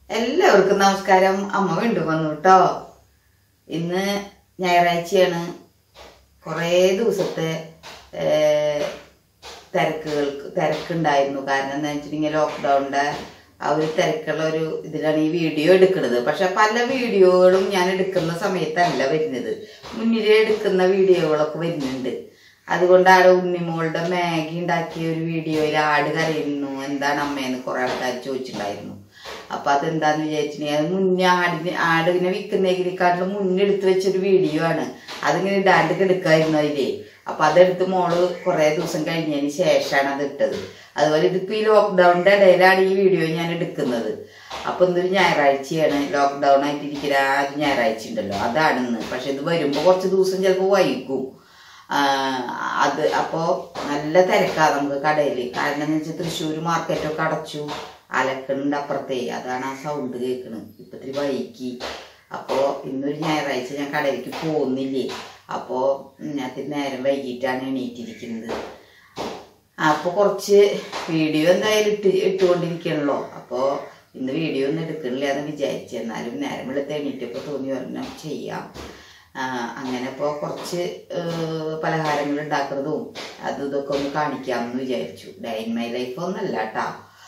എല്ലാവർക്കും നമസ്കാരം അമ്മ വീണ്ടും വന്നു കേട്ടോ ഇന്ന് ഞായറാഴ്ചയാണ് കുറേ ദിവസത്തെ ഏർ, തിരക്കുകൾക്ക് തിരക്കുണ്ടായിരുന്നു കാരണം എന്താ വെച്ചിട്ടുണ്ടെങ്കിൽ ലോക്ക്ഡൗണിന്റെ ആ ഒരു തിരക്കുള്ള ഒരു ഇതിലാണ് ഈ വീഡിയോ എടുക്കുന്നത് പക്ഷെ പല വീഡിയോകളും ഞാൻ എടുക്കുന്ന സമയത്തല്ല വരുന്നത് മുന്നിൽ എടുക്കുന്ന വീഡിയോകളൊക്കെ വരുന്നുണ്ട് അതുകൊണ്ടാണ് ഉണ്ണിമോളുടെ മാഗി ഉണ്ടാക്കിയ ഒരു വീഡിയോയിൽ ആട് കരയുന്നു എന്താണ് അമ്മയെന്ന് കുറെ ആൾക്കാർ ചോദിച്ചിട്ടുണ്ടായിരുന്നു അപ്പൊ അതെന്താന്ന് വിചാരിച്ചിട്ടുണ്ടെങ്കിൽ അത് മുന്നേ ആടിന് ആടിനെ വിൽക്കുന്നതിനെക്കാട്ടിലും മുന്നേ എടുത്ത് വെച്ചൊരു വീഡിയോ ആണ് അതിങ്ങനെ ഇടാണ്ട് കിടക്കായിരുന്നു അതിലേ അപ്പൊ അതെടുത്ത് മോള് കുറെ ദിവസം കഴിഞ്ഞതിന് ശേഷമാണ് അത് ഇട്ടത് അതുപോലെ ഇതിപ്പോ ഈ ലോക്ക്ഡൌണിന്റെ ഇടയിലാണ് ഈ വീഡിയോ ഞാൻ എടുക്കുന്നത് അപ്പൊ ഇന്നൊരു ഞായറാഴ്ചയാണ് ലോക്ക്ഡൌൺ ആയിട്ടിരിക്കുന്ന ആ ഒരു ഞായറാഴ്ച ഉണ്ടല്ലോ അതാണ് ഇന്ന് പക്ഷെ ഇത് വരുമ്പോ കുറച്ച് ദിവസം ചിലപ്പോൾ വൈകും ആ, അത് അപ്പോ നല്ല തിരക്കാ നമുക്ക് കടയിൽ കാരണം എന്ന് വെച്ചാൽ തൃശ്ശൂർ മാർക്കറ്റൊക്കെ അടച്ചു അലക്കണുണ്ട് അപ്പുറത്തെ അതാണ് ആ സൗണ്ട് കേൾക്കണത് ഇപ്പൊ ഇത്തിരി വൈകി അപ്പോ ഇന്നൊരു ഞായറാഴ്ച ഞാൻ കടയിലേക്ക് പോകുന്നില്ലേ അപ്പോ ഞാൻ ഇത്തിരി നേരം വൈകിട്ടാണ് എണീറ്റിരിക്കുന്നത് അപ്പൊ കുറച്ച് വീഡിയോ എന്തായാലും ഇട്ട് ഇട്ടുകൊണ്ടിരിക്കണല്ലോ അപ്പോ ഇന്ന് വീഡിയോ ഒന്നും എടുക്കണില്ല എന്ന് വിചാരിച്ചു എന്നാലും നേരം വെളുത്ത് എണീറ്റപ്പോ തോന്നി പറഞ്ഞാൽ ചെയ്യാം ആ, അങ്ങനെ ഇപ്പോൾ കുറച്ച് പലഹാരങ്ങൾ ഉണ്ടാക്കുന്നതും അതും ഇതൊക്കെ ഒന്ന് കാണിക്കാമെന്ന് വിചാരിച്ചു ഡേ ഇൻ മൈ ലൈഫ് ഒന്നല്ല കേട്ടാ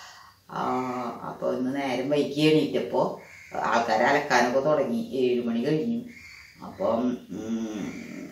അപ്പോൾ ഇന്ന് നേരം വൈകി എണീറ്റപ്പോൾ ആൾക്കാർ അലക്കാനൊക്കെ തുടങ്ങി ഏഴ് മണി കഴിഞ്ഞു അപ്പം ഉം,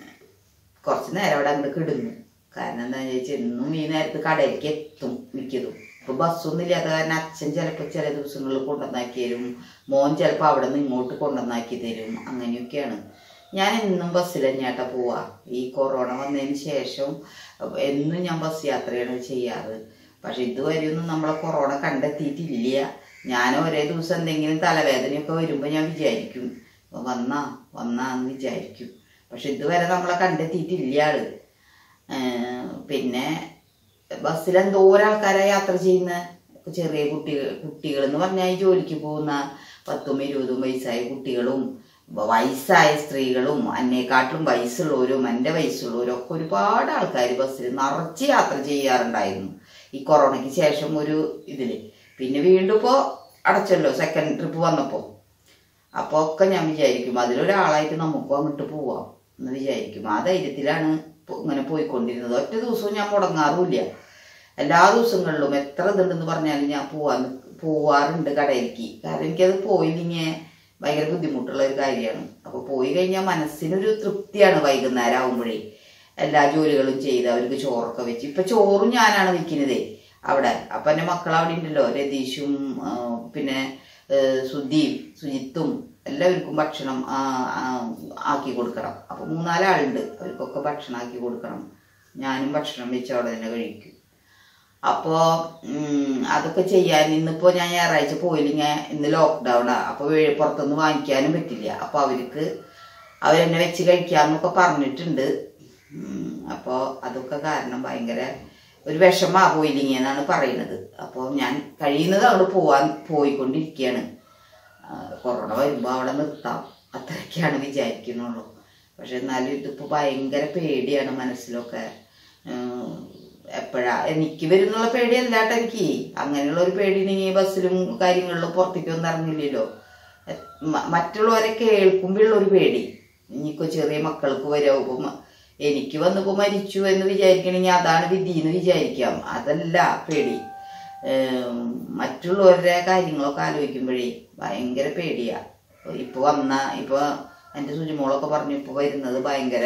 കുറച്ച് നേരം അവിടെ അങ്ങോട്ട് കിടന്നു കാരണം എന്താണെന്ന് ചോദിച്ചാൽ എന്നും ഈ നേരത്ത് കടയിലേക്ക് എത്തും മിക്കതും ഇപ്പൊ ബസ്സൊന്നും ഇല്ലാത്ത കാരണം അച്ഛൻ ചിലപ്പോൾ ചില ദിവസങ്ങളിൽ കൊണ്ടുവന്നാക്കി തരും മോൻ ചിലപ്പോൾ അവിടെ നിന്ന് ഇങ്ങോട്ട് കൊണ്ടുവന്നാക്കി തരും അങ്ങനെയൊക്കെയാണ് ഞാൻ എന്നും ബസ്സിൽ തന്നെയാട്ടാ പോവാ ഈ കൊറോണ വന്നതിന് ശേഷം എന്നും ഞാൻ ബസ് യാത്രയാണ് ചെയ്യാറ് പക്ഷെ ഇതുവരെയൊന്നും നമ്മളെ കൊറോണ കണ്ടെത്തിയിട്ടില്ല ഞാൻ ഒരേ ദിവസം എന്തെങ്കിലും തലവേദനയൊക്കെ വരുമ്പോൾ ഞാൻ വിചാരിക്കും വന്നാ വന്നാന്ന് വിചാരിക്കും പക്ഷെ ഇതുവരെ നമ്മളെ കണ്ടെത്തിയിട്ടില്ല ആള് ഏർ പിന്നെ ബസ്സിൽ എന്തോരം ആൾക്കാരാ യാത്ര ചെയ്യുന്ന ചെറിയ കുട്ടികൾ കുട്ടികൾ എന്ന് പറഞ്ഞാൽ ഈ ജോലിക്ക് പോകുന്ന പത്തും ഇരുപതും വയസ്സായ കുട്ടികളും വയസ്സായ സ്ത്രീകളും എന്നെക്കാട്ടിലും വയസ്സുള്ളവരും എൻ്റെ വയസ്സുള്ളവരും ഒക്കെ ഒരുപാട് ആൾക്കാർ ബസ്സിൽ നിറച്ച് യാത്ര ചെയ്യാറുണ്ടായിരുന്നു ഈ കൊറോണയ്ക്ക് ശേഷം ഒരു ഇതിൽ പിന്നെ വീണ്ടും ഇപ്പോൾ അടച്ചല്ലോ സെക്കൻഡ് ട്രിപ്പ് വന്നപ്പോൾ അപ്പോൾ ഒക്കെ ഞാൻ വിചാരിക്കും അതിലൊരാളായിട്ട് നമുക്കും അങ്ങോട്ട് പോവാം എന്ന് വിചാരിക്കും ആ ധൈര്യത്തിലാണ് ഇപ്പൊ ഇങ്ങനെ പോയിക്കൊണ്ടിരുന്നത് ഒറ്റ ദിവസവും ഞാൻ മുടങ്ങാറുമില്ല എല്ലാ ദിവസങ്ങളിലും എത്ര ഇതുണ്ടെന്ന് പറഞ്ഞാലും ഞാൻ പോവാൻ പോവാറുണ്ട് കടയിലേക്ക് കാരണം എനിക്കത് പോയില്ലെങ്കിൽ ഭയങ്കര ബുദ്ധിമുട്ടുള്ള ഒരു കാര്യമാണ് അപ്പോൾ പോയി കഴിഞ്ഞാൽ മനസ്സിനൊരു തൃപ്തിയാണ് വൈകുന്നേരം ആകുമ്പോഴേ എല്ലാ ജോലികളും ചെയ്ത് അവർക്ക് ചോറൊക്കെ വെച്ച് ഇപ്പൊ ചോറും ഞാനാണ് വെക്കുന്നതേ അവിടെ അപ്പൊ എൻ്റെ മക്കൾ അവിടെ ഉണ്ടല്ലോ രതീഷും ആ, പിന്നെ ഏഹ്, സുധീം സുജിത്തും എല്ലാവർക്കും ഭക്ഷണം ആ, ആ, ആക്കി കൊടുക്കണം അപ്പൊ മൂന്നാലാളുണ്ട് അവർക്കൊക്കെ ഭക്ഷണം ആക്കി കൊടുക്കണം ഞാനും ഭക്ഷണം വെച്ച് അവിടെ തന്നെ കഴിക്കും അപ്പോ ഉം, അതൊക്കെ ചെയ്യാൻ ഇന്നിപ്പോ ഞാൻ ഞായറാഴ്ച പോയില്ലെങ്കിൽ ഇന്ന് ലോക്ക്ഡൌണാ അപ്പൊ വേ- പുറത്തുനിന്ന് വാങ്ങിക്കാനും പറ്റില്ല അപ്പൊ അവർക്ക് അവരെന്നെ വെച്ച് കഴിക്കാന്നൊക്കെ പറഞ്ഞിട്ടുണ്ട് ഉം, അപ്പോ അതൊക്കെ കാരണം ഭയങ്കര ഒരു വിഷമാ പോയില്ലെങ്കിൽ എന്നാണ് പറയുന്നത് അപ്പോൾ ഞാൻ കഴിയുന്നത് അവിടെ പോവാൻ പോയിക്കൊണ്ടിരിക്കുകയാണ് ആ, കൊറോണ വരുമ്പോൾ അവിടെ നിർത്താം അത്രയൊക്കെയാണ് വിചാരിക്കുന്നുള്ളൂ പക്ഷെ എന്നാലും ഇതിപ്പോൾ ഭയങ്കര പേടിയാണ് മനസ്സിലൊക്കെ ഉം, എപ്പോഴാ എനിക്ക് വരുന്നുള്ള പേടിയല്ല കേട്ടോ എനിക്ക് അങ്ങനെയുള്ള ഒരു പേടി ഉണ്ടെങ്കിൽ ബസ്സിലും കാര്യങ്ങളിലും പുറത്തേക്കൊന്നും ഇറങ്ങില്ലല്ലോ എ- മ- മറ്റുള്ളവരെ കേൾക്കുമ്പോഴുള്ള ഒരു പേടി ഇനിയിപ്പോ ചെറിയ മക്കൾക്ക് വരുമ്പോ എനിക്ക് വന്നപ്പോ മരിച്ചു എന്ന് വിചാരിക്കണമെങ്കിൽ അതാണ് വിധി എന്ന് വിചാരിക്കാം അതല്ല പേടി ഏം, മറ്റുള്ളവരുടെ കാര്യങ്ങളൊക്കെ ആലോചിക്കുമ്പോഴേ ഭയങ്കര പേടിയാ ഇപ്പൊ വന്ന ഇപ്പൊ എന്റെ സുജിമോളൊക്കെ പറഞ്ഞു ഇപ്പൊ വരുന്നത് ഭയങ്കര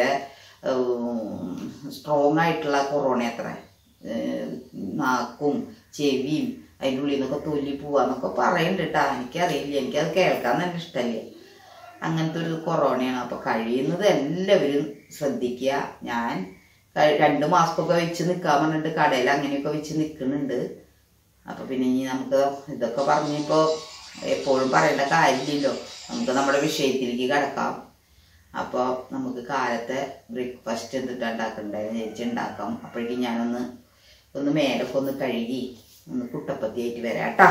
സ്ട്രോങ് ആയിട്ടുള്ള കൊറോണ അത്ര ഏഹ് നാക്കും ചെവിയും അതിൻ്റെ ഉള്ളിൽ നിന്നൊക്കെ തൊല്ലി പോവാന്നൊക്കെ പറയുന്നുണ്ട് കേട്ടാ എനിക്കറിയില്ല എനിക്കത് കേൾക്കാൻ തന്നെ ഇഷ്ടമല്ല അങ്ങനത്തെ ഒരു കൊറോണയാണ് അപ്പൊ കഴിയുന്നത് എല്ലാവരും ശ്രദ്ധിക്കുക ഞാൻ ക- രണ്ട് മാസ്കൊക്കെ വെച്ച് നിൽക്കാൻ പറഞ്ഞിട്ട് കടയിൽ അങ്ങനെയൊക്കെ വെച്ച് നിൽക്കുന്നുണ്ട് അപ്പൊ പിന്നെ ഇനി നമുക്ക് ഇതൊക്കെ പറഞ്ഞിപ്പോ എപ്പോഴും പറയേണ്ട കാര്യമില്ലല്ലോ നമുക്ക് നമ്മുടെ വിഷയത്തിലേക്ക് കിടക്കാം അപ്പോൾ നമുക്ക് കാലത്തെ ബ്രേക്ക്ഫാസ്റ്റ് എന്തിട്ടാ ഉണ്ടാക്കണ്ടെന്ന് വിചാരിച്ച് ഉണ്ടാക്കാം അപ്പോഴേക്കും ഞാനൊന്ന് ഒന്ന് മേലൊക്കെ ഒന്ന് കഴുകി ഒന്ന് കുട്ടപ്പത്തിയായിട്ട് വരാം കേട്ടാ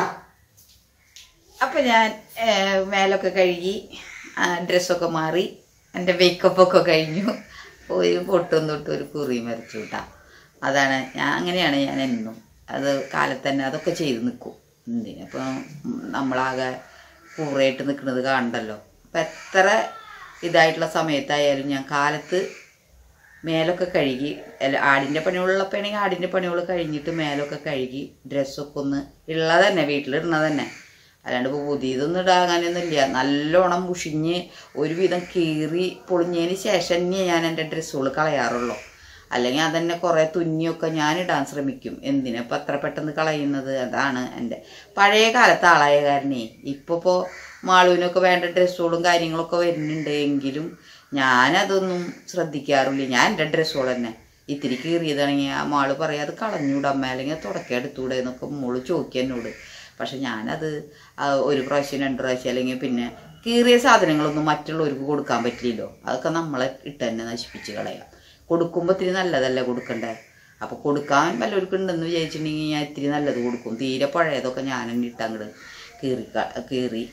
അപ്പം ഞാൻ ഏഹ്, മേലൊക്കെ കഴുകി ആ, ഡ്രസ്സൊക്കെ മാറി എൻ്റെ മേക്കപ്പൊക്കെ കഴിഞ്ഞു ഒരു പൊട്ടും തൊട്ട് ഒരു കുറിയും വരച്ചു വിട്ടാ അതാണ് ഞാൻ അങ്ങനെയാണ് ഞാൻ എന്നും അത് കാലത്ത് തന്നെ അതൊക്കെ ചെയ്ത് നിൽക്കും എന്തിനപ്പം നമ്മളാകെ കൂറയായിട്ട് നിൽക്കുന്നത് കാണണ്ടല്ലോ അപ്പം എത്ര ഇതായിട്ടുള്ള സമയത്തായാലും ഞാൻ കാലത്ത് മേലൊക്കെ കഴുകി അല്ല ആടിൻ്റെ പണികളുള്ളപ്പോൾ ആണെങ്കിൽ ആടിൻ്റെ പണികൾ കഴിഞ്ഞിട്ട് മേലൊക്കെ കഴുകി ഡ്രസ്സൊക്കെ ഒന്ന് ഉള്ളത് തന്നെ വീട്ടിലിടുന്നത് തന്നെ അല്ലാണ്ട് ഇപ്പോൾ പുതിയതൊന്നും ഇടാകാനൊന്നുമില്ല നല്ലോണം മുഷിഞ്ഞ് ഒരുവിധം കീറി പൊളിഞ്ഞതിന് ശേഷം തന്നെ ഞാൻ എൻ്റെ ഡ്രസ്സുകൾ കളയാറുള്ളൂ അല്ലെങ്കിൽ അതന്നെ കുറേ തുന്നിയൊക്കെ ഞാൻ ഇടാൻ ശ്രമിക്കും എന്തിനാ ഇപ്പം അത്ര പെട്ടെന്ന് കളയുന്നത് അതാണ് എൻ്റെ പഴയ കാലത്ത് ആളായ കാരണേ ഇപ്പോൾ ഇപ്പോൾ മാളുവിനൊക്കെ വേണ്ട ഡ്രസ്സുകളും കാര്യങ്ങളൊക്കെ വരുന്നുണ്ട് എങ്കിലും ഞാനതൊന്നും ശ്രദ്ധിക്കാറില്ല ഞാൻ എൻ്റെ ഡ്രസ്സുകൾ തന്നെ ഇത്തിരി കീറിയതാണെങ്കിൽ ആ മാള് പറയാം അത് കളഞ്ഞൂടെ അമ്മ അല്ലെങ്കിൽ തുടക്കം എടുത്തൂടെ എന്നൊക്കെ മോള് ചോദിക്കുക എന്നോട് പക്ഷെ ഞാനത് ആ ഒരു പ്രാവശ്യം രണ്ട് പ്രാവശ്യം അല്ലെങ്കിൽ പിന്നെ കീറിയ സാധനങ്ങളൊന്നും മറ്റുള്ളവർക്ക് കൊടുക്കാൻ പറ്റില്ലല്ലോ അതൊക്കെ നമ്മളെ ഇട്ട് തന്നെ നശിപ്പിച്ച് കളയാം കൊടുക്കുമ്പോൾ ഇത്തിരി നല്ലതല്ലേ കൊടുക്കണ്ടേ അപ്പോൾ കൊടുക്കാൻ വല്ലവർക്കും ഉണ്ടെന്ന് വിചാരിച്ചിട്ടുണ്ടെങ്കിൽ ഞാൻ ഇത്തിരി നല്ലത് കൊടുക്കും തീരെ പഴയതൊക്കെ ഞാൻ തന്നെ ഇട്ട് അങ്ങോട്ട് കീറി ക- കീറി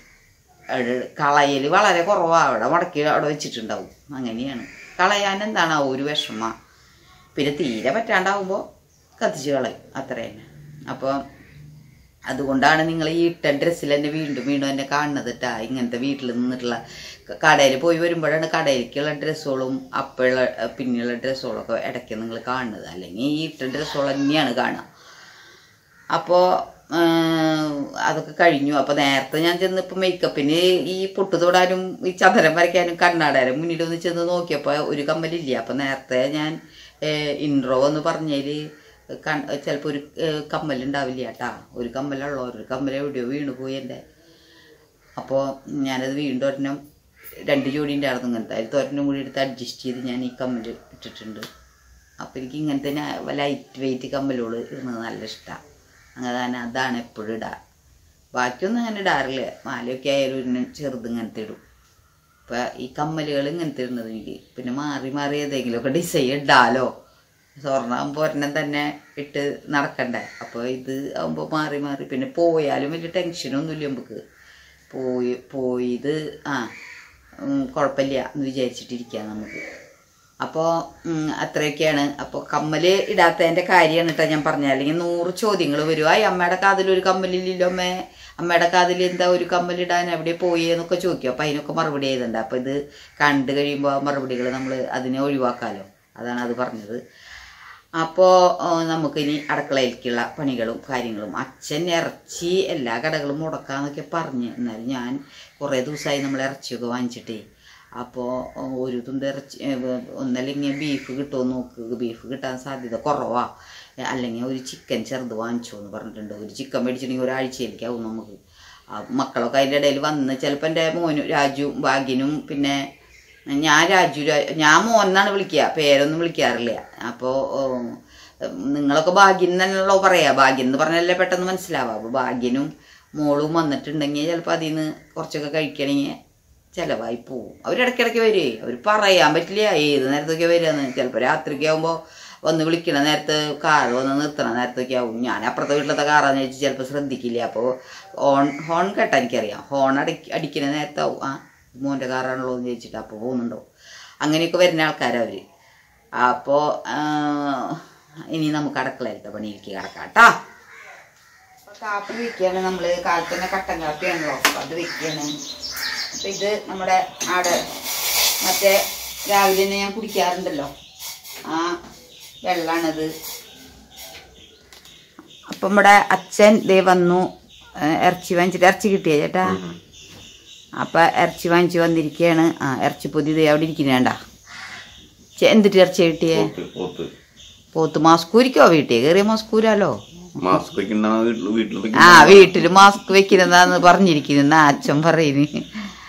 കളയൽ വളരെ കുറവാണ് അവിടെ മടക്കി അവിടെ വെച്ചിട്ടുണ്ടാവും അങ്ങനെയാണ് കളയാൻ എന്താണ് ആ ഒരു വിഷമ പിന്നെ തീരെ പറ്റാണ്ടാവുമ്പോൾ കത്തിച്ച് കളയും അത്ര തന്നെ അപ്പോൾ അതുകൊണ്ടാണ് നിങ്ങൾ ഈ ഇട്ട ഡ്രസ്സിൽ തന്നെ വീണ്ടും വീണ്ടും എന്നെ കാണുന്നത് കേട്ടാ ഇങ്ങനത്തെ വീട്ടിൽ നിന്നിട്ടുള്ള കടയിൽ പോയി വരുമ്പോഴാണ് കടയിലേക്കുള്ള ഡ്രസ്സുകളും അപ്പോഴുള്ള പിന്നെയുള്ള ഡ്രസ്സുകളൊക്കെ ഇടയ്ക്ക് നിങ്ങൾ കാണുന്നത് അല്ലെങ്കിൽ ഈ ഇട്ട ഡ്രസ്സുകൾ തന്നെയാണ് കാണുക അപ്പോൾ അതൊക്കെ കഴിഞ്ഞു അപ്പോൾ നേരത്തെ ഞാൻ ചെന്ന് ഇപ്പോൾ മേക്കപ്പിന് ഈ പൊട്ട് തൊടാനും ഈ ചതരം വരയ്ക്കാനും കണ്ണാടാനും മുന്നിൽ ഒന്ന് ചെന്ന് നോക്കിയപ്പോൾ ഒരു കമ്മലില്ല അപ്പോൾ നേരത്തെ ഞാൻ ഇൻട്രോ എന്ന് പറഞ്ഞതിൽ കൺ ചിലപ്പോൾ ഒരു ഏഹ്, കമ്മലുണ്ടാവില്ല കേട്ടാ ഒരു കമ്മലുള്ളൂ ഒരു കമ്മൽ എവിടെയോ വീണു പോയി എൻ്റെ അപ്പോൾ ഞാനത് വീണ്ടും ഒരെണ്ണം രണ്ട് ജോഡി ഉണ്ടായിരുന്നു ഇങ്ങനത്തെ അതിൽ ഒരെണ്ണം കൂടി എടുത്ത് അഡ്ജസ്റ്റ് ചെയ്ത് ഞാൻ ഈ കമ്മൽ ഇട്ടിട്ടുണ്ട് അപ്പോൾ എനിക്ക് ഇങ്ങനത്തെ ലൈറ്റ് വെയിറ്റ് കമ്മലുകൾ ഇടുന്നത് നല്ല ഇഷ്ടമാണ് അങ്ങനെ തന്നെ അതാണ് എപ്പോഴും ഇടുക ബാക്കിയൊന്നും അങ്ങനെ ഇടാറില്ല മാലയൊക്കെ ആയാലും ഒരു ചെറുത് ഇങ്ങനത്തെ ഇടും ഇപ്പം ഈ കമ്മലുകൾ ഇങ്ങനത്തെ ഇടുന്നത് എനിക്ക് പിന്നെ മാറി മാറി ഏതെങ്കിലുമൊക്കെ ഡിസൈൻ ഇടാലോ സ്വർണ്ണമാകുമ്പോൾ ഒരെണ്ണം തന്നെ ഇട്ട് നടക്കണ്ടേ അപ്പോൾ ഇത് ആകുമ്പോൾ മാറി മാറി പിന്നെ പോയാലും വലിയ ടെൻഷനൊന്നുമില്ല നമുക്ക് പോയി പോയത് ആ ഉം, കുഴപ്പമില്ല എന്ന് വിചാരിച്ചിട്ടിരിക്കുക നമുക്ക് അപ്പോൾ അത്രയൊക്കെയാണ് അപ്പോൾ കമ്മൽ ഇടാത്തതിൻ്റെ കാര്യമാണ് കേട്ടോ ഞാൻ പറഞ്ഞത് അല്ലെങ്കിൽ നൂറ് ചോദ്യങ്ങൾ വരും ആ അമ്മയുടെ കാതിൽ ഒരു കമ്മലില്ലല്ലോ അമ്മേ അമ്മയുടെ കാതിൽ എന്താ ഒരു കമ്മലിടാൻ എവിടെ പോയി എന്നൊക്കെ ചോദിക്കും അപ്പോൾ അതിനൊക്കെ മറുപടി എഴുതണ്ട അപ്പോൾ ഇത് കണ്ടു കഴിയുമ്പോൾ ആ മറുപടികൾ നമ്മൾ അതിനെ ഒഴിവാക്കാമല്ലോ അതാണ് അത് പറഞ്ഞത് അപ്പോൾ നമുക്കിനി അടുക്കളയിലേക്കുള്ള പണികളും കാര്യങ്ങളും അച്ഛൻ ഇറച്ചി എല്ലാ കടകളും മുടക്കാന്നൊക്കെ പറഞ്ഞ് എന്നാലും ഞാൻ കുറേ ദിവസമായി നമ്മൾ ഇറച്ചിയൊക്കെ വാങ്ങിച്ചിട്ടേ അപ്പോൾ ഒരു തുണ്ട് ഇറച്ചി ഏഹ്, ഒന്നല്ലെങ്കിൽ ബീഫ് കിട്ടുമോ നോക്ക് ബീഫ് കിട്ടാൻ സാധ്യത കുറവാ അല്ലെങ്കിൽ ഒരു ചിക്കൻ ചെറുത് വാങ്ങിച്ചോ എന്ന് പറഞ്ഞിട്ടുണ്ട് ഒരു ചിക്കൻ മേടിച്ചിട്ടുണ്ടെങ്കിൽ ഒരാഴ്ചയിലേക്കാവും നമുക്ക് ആ മക്കളൊക്കെ അതിൻ്റെ ഇടയിൽ വന്ന് ചിലപ്പോൾ എൻ്റെ മോനും രാജു ഭാഗ്യനും പിന്നെ ഞാൻ രാജു രാ- ഞാൻ മോൻ എന്നാണ് വിളിക്കുക പേരൊന്നും വിളിക്കാറില്ല അപ്പോൾ നിങ്ങളൊക്കെ ഭാഗ്യം തന്നെയുള്ളോ പറയാ ഭാഗ്യം എന്ന് പറഞ്ഞാലേ പെട്ടെന്ന് മനസ്സിലാവുക അപ്പോൾ ഭാഗ്യനും മോളും വന്നിട്ടുണ്ടെങ്കിൽ ചിലപ്പോൾ അതിൽ നിന്ന് കുറച്ചൊക്കെ കഴിക്കണമെങ്കിൽ ചിലവായി പോവും അവരിടയ്ക്കിടയ്ക്ക് വരുവേ അവർ പറയാൻ പറ്റില്ല ഏത് നേരത്തൊക്കെ വരികയെന്ന് ചിലപ്പോൾ രാത്രിക്ക് ആകുമ്പോൾ വന്ന് വിളിക്കണ നേരത്ത് കാർ വന്ന് നിർത്തണ നേരത്തൊക്കെ ആവും ഞാൻ അപ്പുറത്തെ വീട്ടിലത്തെ കാറാന്ന് വെച്ച് ചിലപ്പോൾ ശ്രദ്ധിക്കില്ല അപ്പോൾ ഹോൺ ഹോൺ കേട്ടാ എനിക്കറിയാം ഹോൺ അടി അടിക്കുന്ന നേരത്താവും ആ മോൻ്റെ കാറാണല്ലോ എന്ന് ചോദിച്ചിട്ട് അപ്പോൾ പോകുന്നുണ്ടാവും അങ്ങനെയൊക്കെ വരുന്ന ആൾക്കാരാണ് അവർ അപ്പോൾ ഇനി നമുക്ക് അടുക്കളയിലത്തെ പണിയിലേക്ക് കിടക്കാം കേട്ടോ അപ്പോൾ കാപ്പി വെക്കുകയാണ് നമ്മൾ കാലത്ത് തന്നെ കട്ടൻ കാപ്പിയാണല്ലോ അപ്പോൾ അത് വെക്കുകയാണ് അപ്പം ഇത് നമ്മുടെ ആട് മറ്റേ രാവിലെ തന്നെ ഞാൻ കുടിക്കാറുണ്ടല്ലോ ആ വെള്ളാണിത് അപ്പം നമ്മുടെ അച്ഛൻ ദേ വന്നു ഏ, ഇറച്ചി വാങ്ങിച്ചിട്ട് ഇറച്ചി കിട്ടിയ ചേട്ടാ അപ്പം ഇറച്ചി വാങ്ങിച്ച് വന്നിരിക്കുകയാണ് ആ ഇറച്ചി പൊതി ദേ അവിടെ ഇരിക്കുന്നേണ്ട എന്തിട്ട് ഇറച്ചി കിട്ടിയേ പോത്ത് പോത്ത് പോത്ത് മാസ്കൂരിക്കോ വീട്ടിൽ കയറിയ മാസ്കൂരാലോ മാസ്ക് വെക്കുന്ന വീട്ടിൽ വീട്ടിൽ ആ വീട്ടിൽ മാസ്ക് വെക്കുന്നതാന്ന് പറഞ്ഞിരിക്കുന്ന അച്ഛൻ പറയുന്നു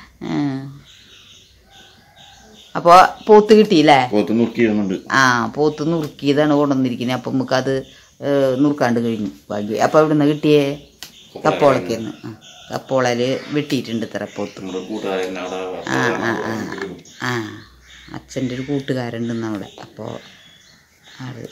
അപ്പോൾ പോത്ത് കിട്ടിയില്ലേ പോത്ത് നുറുക്കിയിരുന്നുണ്ട് ആ പോത്ത് നുറുക്കിയതാണ് കൊണ്ടുവന്നിരിക്കുന്നത് അപ്പം നമുക്കത് ഏഹ്, നുറുക്കാണ്ട് കഴിഞ്ഞു ഭാഗ്യം അപ്പം എവിടെ നിന്ന് കിട്ടിയേ കപ്പോളയ്ക്കായിരുന്നു ആ കപ്പോളയിൽ വെട്ടിയിട്ടുണ്ട് ഇത്ര പോത്ത് നമ്മുടെ കൂട്ടുകാരൻ അവിടെ ആ ആ ആ ആ അച്ഛൻ്റെ ഒരു കൂട്ടുകാരുണ്ടെന്ന് അവിടെ അപ്പോൾ അത്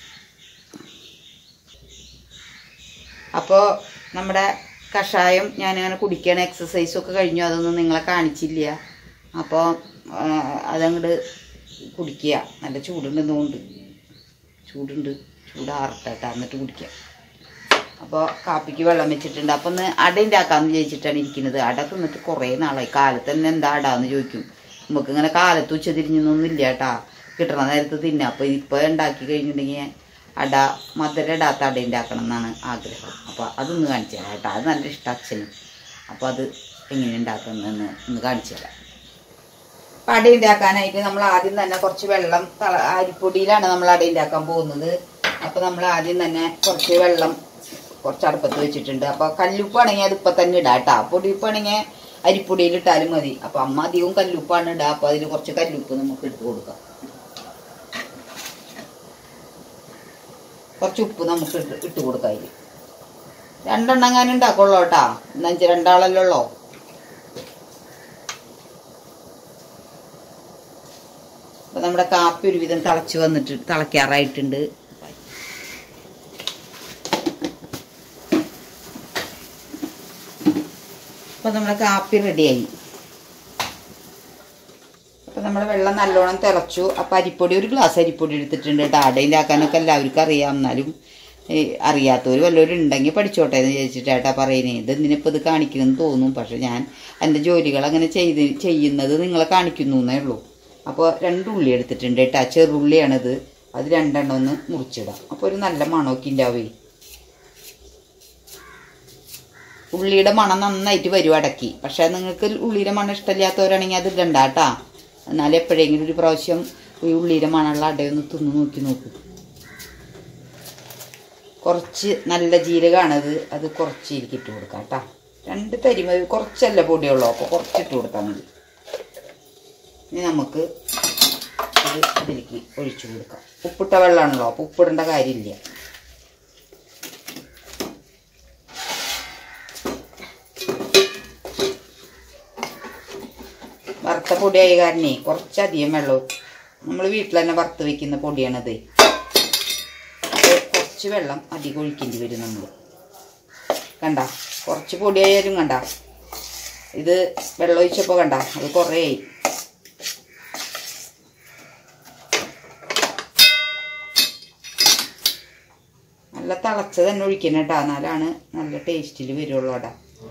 അപ്പോൾ നമ്മുടെ കഷായം ഞാനങ്ങനെ കുടിക്കണ എക്സസൈസും ഒക്കെ കഴിഞ്ഞു അതൊന്നും നിങ്ങളെ കാണിച്ചില്ല അപ്പോൾ അതങ്ങോട്ട് കുടിക്കുക നല്ല ചൂടുണ്ടെന്നുകൊണ്ട് ചൂടുണ്ട് ചൂടാറട്ടെ കേട്ടോ എന്നിട്ട് കുടിക്കാം അപ്പോൾ കാപ്പിക്ക് വെള്ളം വെച്ചിട്ടുണ്ട് അപ്പം ഒന്ന് അട ഉണ്ടാക്കാമെന്ന് ചോദിച്ചിട്ടാണ് ഇരിക്കുന്നത് അട തിന്നിട്ട് കുറേ നാളായി കാലത്ത് തന്നെ എന്താ അടാന്ന് ചോദിക്കും നമുക്ക് ഇങ്ങനെ കാലത്ത് ഉച്ച തിരിഞ്ഞൊന്നും ഇല്ല കേട്ടാ കിട്ടണ നേരത്ത് തിന്നാം അപ്പോൾ ഇപ്പോൾ ഉണ്ടാക്കി കഴിഞ്ഞിട്ടുണ്ടെങ്കിൽ അട മധുര ഇടാത്ത അട ഉണ്ടാക്കണം എന്നാണ് ആഗ്രഹം അപ്പോൾ അതൊന്ന് കാണിച്ചു തരാം കേട്ടോ അത് നല്ല ഇഷ്ടം അച്ഛനും അപ്പോൾ അത് എങ്ങനെ ഉണ്ടാക്കുന്നതെന്ന് ഒന്ന് കാണിച്ചു തരാം അപ്പം അട ഉണ്ടാക്കാനായിട്ട് നമ്മൾ ആദ്യം തന്നെ കുറച്ച് വെള്ളം തള അരിപ്പൊടിയിലാണ് നമ്മൾ അട ഉണ്ടാക്കാൻ പോകുന്നത് അപ്പോൾ നമ്മൾ ആദ്യം തന്നെ കുറച്ച് വെള്ളം കുറച്ച് അടുപ്പത്ത് വെച്ചിട്ടുണ്ട് അപ്പോൾ കല്ലുപ്പാണെങ്കിൽ അത് ഇപ്പം തന്നെ ഇടാം കേട്ടോ പൊടിയുപ്പാണെങ്കിൽ അരിപ്പൊടിയിൽ ഇട്ടാലും മതി അപ്പോൾ അമ്മ അധികവും കല്ലുപ്പാണ് ഇടുക അപ്പോൾ അതിൽ കുറച്ച് കല്ലുപ്പ് നമുക്ക് ഇട്ട് കൊടുക്കാം കുറച്ച് ഉപ്പ് നമുക്ക് ഇട്ട് ഇട്ട് കൊടുക്കാം അതിൽ രണ്ടെണ്ണം ഞാൻ ഉണ്ടാക്കുള്ളൂ കേട്ടാ എന്നാ വെച്ചാൽ രണ്ടാളല്ലേ ഉള്ളോ അപ്പൊ നമ്മുടെ കാപ്പി ഒരുവിധം തിളച്ച് വന്നിട്ട് തിളയ്ക്കാറായിട്ടുണ്ട് അപ്പൊ നമ്മുടെ കാപ്പി റെഡിയായി അപ്പൊ നമ്മുടെ വെള്ളം നല്ലോണം തിളച്ചു അപ്പൊ അരിപ്പൊടി ഒരു ഗ്ലാസ് അരിപ്പൊടി എടുത്തിട്ടുണ്ട് കേട്ടോ അടയിലാക്കാനൊക്കെ എല്ലാവർക്കും അറിയാം എന്നാലും ഏ, അറിയാത്തവർ വല്ലവരും ഉണ്ടെങ്കിൽ പഠിച്ചോട്ടെ എന്ന് ചോദിച്ചിട്ടാട്ടാ പറയുന്നത് ഇത് എന്തിനിപ്പോൾ ഇത് കാണിക്കണമെന്ന് തോന്നും പക്ഷെ ഞാൻ എൻ്റെ ജോലികൾ അങ്ങനെ ചെയ്ത് ചെയ്യുന്നത് നിങ്ങളെ കാണിക്കുന്നു എന്നേ ഉള്ളൂ അപ്പോൾ രണ്ട് ഉള്ളി എടുത്തിട്ടുണ്ട് കേട്ടോ ചെറുള്ളിയാണിത് അത് രണ്ടെണ്ണം ഒന്ന് മുറിച്ചിടാം അപ്പോൾ ഒരു നല്ല മണമൊക്കെ ഉണ്ടാവേ ഉള്ളിയുടെ മണം നന്നായിട്ട് വരും അടക്കി പക്ഷെ നിങ്ങൾക്ക് ഉള്ളിയുടെ മണം ഇഷ്ടമില്ലാത്തവരാണെങ്കിൽ അത് ഇടണ്ട കേട്ടാ എന്നാലും എപ്പോഴെങ്കിലും ഒരു പ്രാവശ്യം ഈ ഉള്ളിയുടെ മണമുള്ള അടയൊന്ന് തിന്ന് നോക്കി നോക്കൂ കുറച്ച് നല്ല ജീരകമാണത് അത് കുറച്ച് എനിക്ക് ഇട്ട് കൊടുക്കാം കേട്ടോ രണ്ട് തരി മതി കുറച്ചല്ല പൊടിയുള്ളൂ അപ്പോൾ കുറച്ചിട്ട് കൊടുത്താൽ മതി ഇനി നമുക്ക് ഇത് ഇതിലേക്ക് ഒഴിച്ചു കൊടുക്കാം ഉപ്പിട്ട വെള്ളമാണല്ലോ അപ്പോൾ ഉപ്പിടേണ്ട കാര്യമില്ല വറുത്ത പൊടിയായ കാരണേ കുറച്ചധികം വെള്ളവും നമ്മൾ വീട്ടിൽ തന്നെ വറുത്ത് വെക്കുന്ന പൊടിയാണത് അപ്പോൾ കുറച്ച് വെള്ളം അധികം ഒഴിക്കേണ്ടി വരും നമ്മൾ കണ്ട കുറച്ച് പൊടിയായാലും കണ്ട ഇത് വെള്ളം ഒഴിച്ചപ്പോൾ കണ്ട അത് കുറേ ആയി നല്ല തിളച്ച് തന്നെ ഒഴിക്കണം കേട്ടോ എന്നാലാണ് നല്ല ടേസ്റ്റിൽ വരുള്ളൂ അവിടെ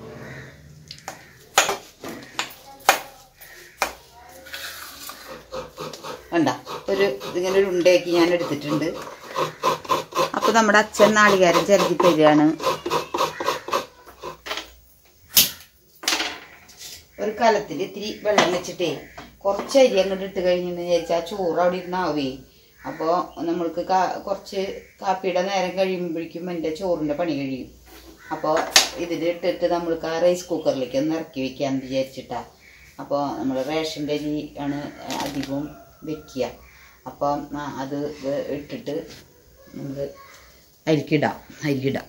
കണ്ട ഒരു ഇതിങ്ങനെ ഒരു ഉണ്ടയാക്കി ഞാൻ എടുത്തിട്ടുണ്ട് അപ്പൊ നമ്മുടെ അച്ഛൻ നാളികാരം ചിരക്കി തരികയാണ് ഒരു കലത്തിൽ ഇത്തിരി വെള്ളം വെച്ചിട്ടേ കുറച്ച് അരി അങ്ങോട്ട് ഇട്ട് കഴിഞ്ഞെന്ന് വിചാരിച്ചാൽ ചോറ് അവിടെ ഇരുന്നാവേ അപ്പോൾ നമ്മൾക്ക് കാ- കുറച്ച് കാപ്പിയുടെ നേരം കഴിയുമ്പോഴേക്കും എൻ്റെ ചോറിൻ്റെ പണി കഴിയും അപ്പോൾ ഇതിൽ ഇട്ടിട്ട് നമ്മൾക്ക് ആ റൈസ് കുക്കറിലേക്ക് ഒന്ന് ഇറക്കി വെക്കാമെന്ന് വിചാരിച്ചിട്ടാ അപ്പോൾ നമ്മൾ റേഷൻ്റെ അരി ആണ് അധികവും വെക്കുക അപ്പം ആ, അത് വെ- ഇട്ടിട്ട് നമ്മൾ അരിക്കിടാം അരിക്കിടാം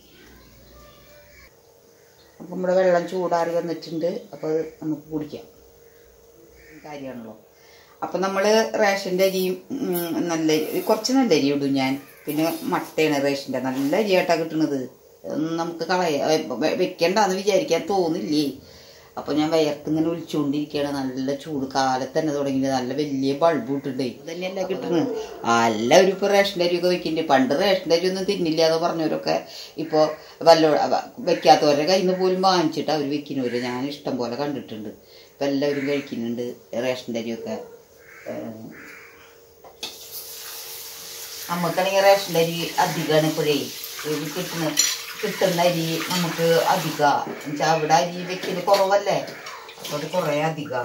അപ്പം നമ്മുടെ വെള്ളം ചൂടാറി വന്നിട്ടുണ്ട് അപ്പോൾ അത് നമുക്ക് കുടിക്കാം കാര്യമാണല്ലോ അപ്പം നമ്മൾ റേഷൻ്റെ അരിയും ഉം, നല്ല കുറച്ച് നല്ല അരി ഇടും ഞാൻ പിന്നെ മട്ടയാണ് റേഷൻ്റെ നല്ല അരിയായിട്ടാണ് കിട്ടുന്നത് ഒന്നും നമുക്ക് കളയ വെ- വെക്കണ്ടെന്ന് വിചാരിക്കാൻ തോന്നില്ലേ അപ്പൊ ഞാൻ വയർത്തിങ്ങനെ ഒളിച്ചുകൊണ്ടിരിക്കുകയാണ് നല്ല ചൂട് കാലത്ത് തന്നെ തുടങ്ങി നല്ല വലിയ ബൾബ് ഇട്ടിട്ടേ തന്നെയല്ല കിട്ടുന്നത് എല്ലാവരും ഇപ്പൊ റേഷൻ്റെ അരിയൊക്കെ വെക്കുന്നുണ്ട് പണ്ട് റേഷൻ്റെ അരി ഒന്നും തിന്നില്ല എന്ന് പറഞ്ഞവരൊക്കെ ഇപ്പൊ വല്ല അവ- വെക്കാത്തവരുടെ കയ്യിൽ നിന്ന് പോലും വാങ്ങിച്ചിട്ട് അവർ വെക്കുന്നവര് ഞാൻ ഇഷ്ടം പോലെ കണ്ടിട്ടുണ്ട് ഇപ്പൊ എല്ലാവരും കഴിക്കുന്നുണ്ട് റേഷൻ്റെ അരിയൊക്കെ ഏഹ്, നമുക്കാണെങ്കിൽ റേഷൻ്റെ അരി അധികമാണ് ഇപ്പോഴേ ഇത് കിട്ടുന്ന കിട്ടുന്ന അരി നമുക്ക് അധിക എന്നുവെച്ചാൽ അവിടെ അരി വെക്കല് കുറവല്ലേ അപ്പോൾ അത് കുറേ അധിക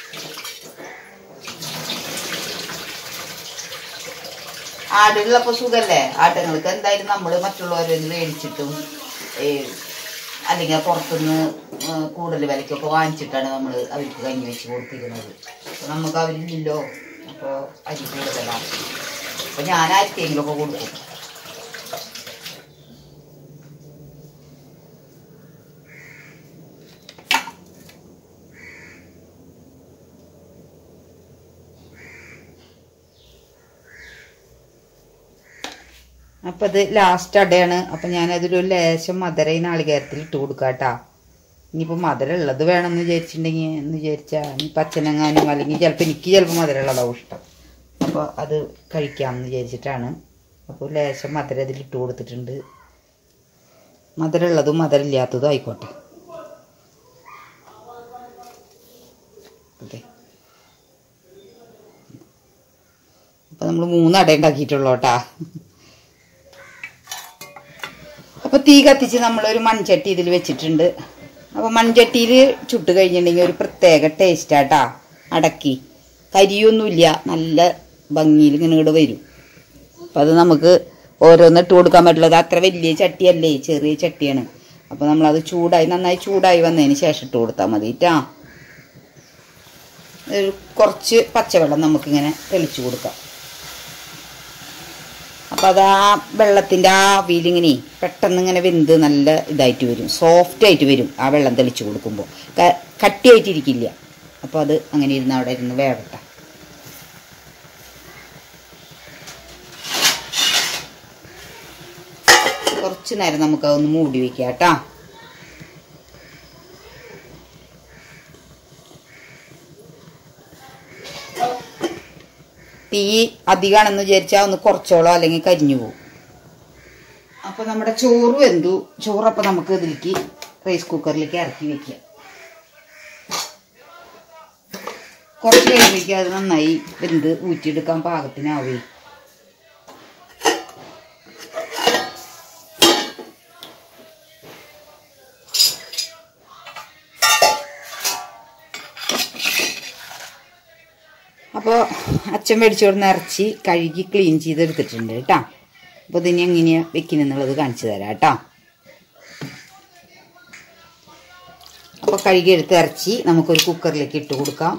ആടുകളപ്പോൾ സുഖല്ലേ ആട്ടുങ്ങൾക്ക് എന്തായാലും നമ്മൾ മറ്റുള്ളവരിൽ നിന്ന് മേടിച്ചിട്ടും ഏ, അല്ലെങ്കിൽ പുറത്തുനിന്ന് കൂടുതൽ വിലക്കൊക്കെ വാങ്ങിച്ചിട്ടാണ് നമ്മൾ അവർക്ക് കഞ്ഞി വെച്ച് കൊടുത്തിരുന്നത് അപ്പോൾ നമുക്ക് അവരില്ലല്ലോ അപ്പോൾ അരി കൂടുതലാണ് അപ്പോൾ ഞാൻ ആർക്കെങ്കിലുമൊക്കെ കൊടുക്കും അപ്പം ഇത് ലാസ്റ്റ് അടയാണ് അപ്പം ഞാനതിലൊരു ലേശം മധുര ഈ നാളികേരത്തിൽ ഇട്ട് കൊടുക്കാം കേട്ടാ ഇനിയിപ്പോൾ മധുരം ഉള്ളത് വേണമെന്ന് വിചാരിച്ചിട്ടുണ്ടെങ്കിൽ എന്ന് വിചാരിച്ചാൽ ഇനി പച്ചനെങ്ങാനും അല്ലെങ്കിൽ ചിലപ്പോൾ എനിക്ക് ചിലപ്പോൾ മധുരം ഉള്ളതാവും ഇഷ്ടം അപ്പോൾ അത് കഴിക്കാമെന്ന് വിചാരിച്ചിട്ടാണ് അപ്പോൾ ലേശം മധുരം ഇതിൽ ഇട്ട് കൊടുത്തിട്ടുണ്ട് മധുരമുള്ളതും മധുരമില്ലാത്തതും ആയിക്കോട്ടെ അതെ അപ്പം നമ്മൾ മൂന്ന് അട ഉണ്ടാക്കിയിട്ടുള്ളൂ കേട്ടാ അപ്പോൾ തീ കത്തിച്ച് നമ്മളൊരു മൺചട്ടി ഇതിൽ വെച്ചിട്ടുണ്ട് അപ്പോൾ മൺചട്ടിയിൽ ചുട്ട് കഴിഞ്ഞിട്ടുണ്ടെങ്കിൽ ഒരു പ്രത്യേക ടേസ്റ്റാട്ടാ അടക്കി കരിയൊന്നുമില്ല നല്ല ഭംഗിയിൽ ഇങ്ങനെ ഇവിടെ വരും അപ്പം അത് നമുക്ക് ഓരോന്ന് ഇട്ട് കൊടുക്കാൻ പറ്റുള്ളത് അത്ര വലിയ ചട്ടിയല്ലേ ചെറിയ ചട്ടിയാണ് അപ്പോൾ നമ്മളത് ചൂടായി നന്നായി ചൂടായി വന്നതിന് ശേഷം ഇട്ട് കൊടുത്താൽ മതി ട്ടാ ഒരു കുറച്ച് പച്ചവെള്ളം നമുക്കിങ്ങനെ തെളിച്ചു കൊടുക്കാം അപ്പം അത് ആ വെള്ളത്തിൻ്റെ ആ ആവിയിലിങ്ങനെ പെട്ടെന്ന് ഇങ്ങനെ വെന്ത് നല്ല ഇതായിട്ട് വരും സോഫ്റ്റ് ആയിട്ട് വരും ആ വെള്ളം തെളിച്ച് കൊടുക്കുമ്പോൾ കട്ടിയായിട്ടിരിക്കില്ല അപ്പോൾ അത് അങ്ങനെ ഇരുന്ന് അവിടെ ഇരുന്ന് വേവട്ടെ കുറച്ച് നേരം നമുക്ക് അതൊന്ന് മൂടി വെക്കാം കേട്ടാ തീ അധികമാണെന്ന് വിചാരിച്ചാൽ ഒന്ന് കുറച്ചോളോ അല്ലെങ്കിൽ കരിഞ്ഞു പോകും അപ്പൊ നമ്മുടെ ചോറ് വെന്തു ചോറപ്പൊ നമുക്ക് ഇതിലേക്ക് റൈസ് കുക്കറിലേക്ക് ഇറക്കി വെക്കാം കുറച്ച് കഴിയുമ്പോഴേക്കും അത് നന്നായി വെന്ത് ഊറ്റിയെടുക്കാൻ പാകത്തിനാവേ അപ്പോൾ അച്ഛൻ മേടിച്ചു കൊടുന്ന ഇറച്ചി കഴുകി ക്ലീൻ ചെയ്തെടുത്തിട്ടുണ്ട് കേട്ടോ അപ്പോൾ ഇതിനി എങ്ങനെയാണ് വെക്കുന്നെന്നുള്ളത് കാണിച്ചു തരാം കേട്ടോ അപ്പോൾ കഴുകി എടുത്ത ഇറച്ചി നമുക്കൊരു കുക്കറിലേക്ക് ഇട്ട് കൊടുക്കാം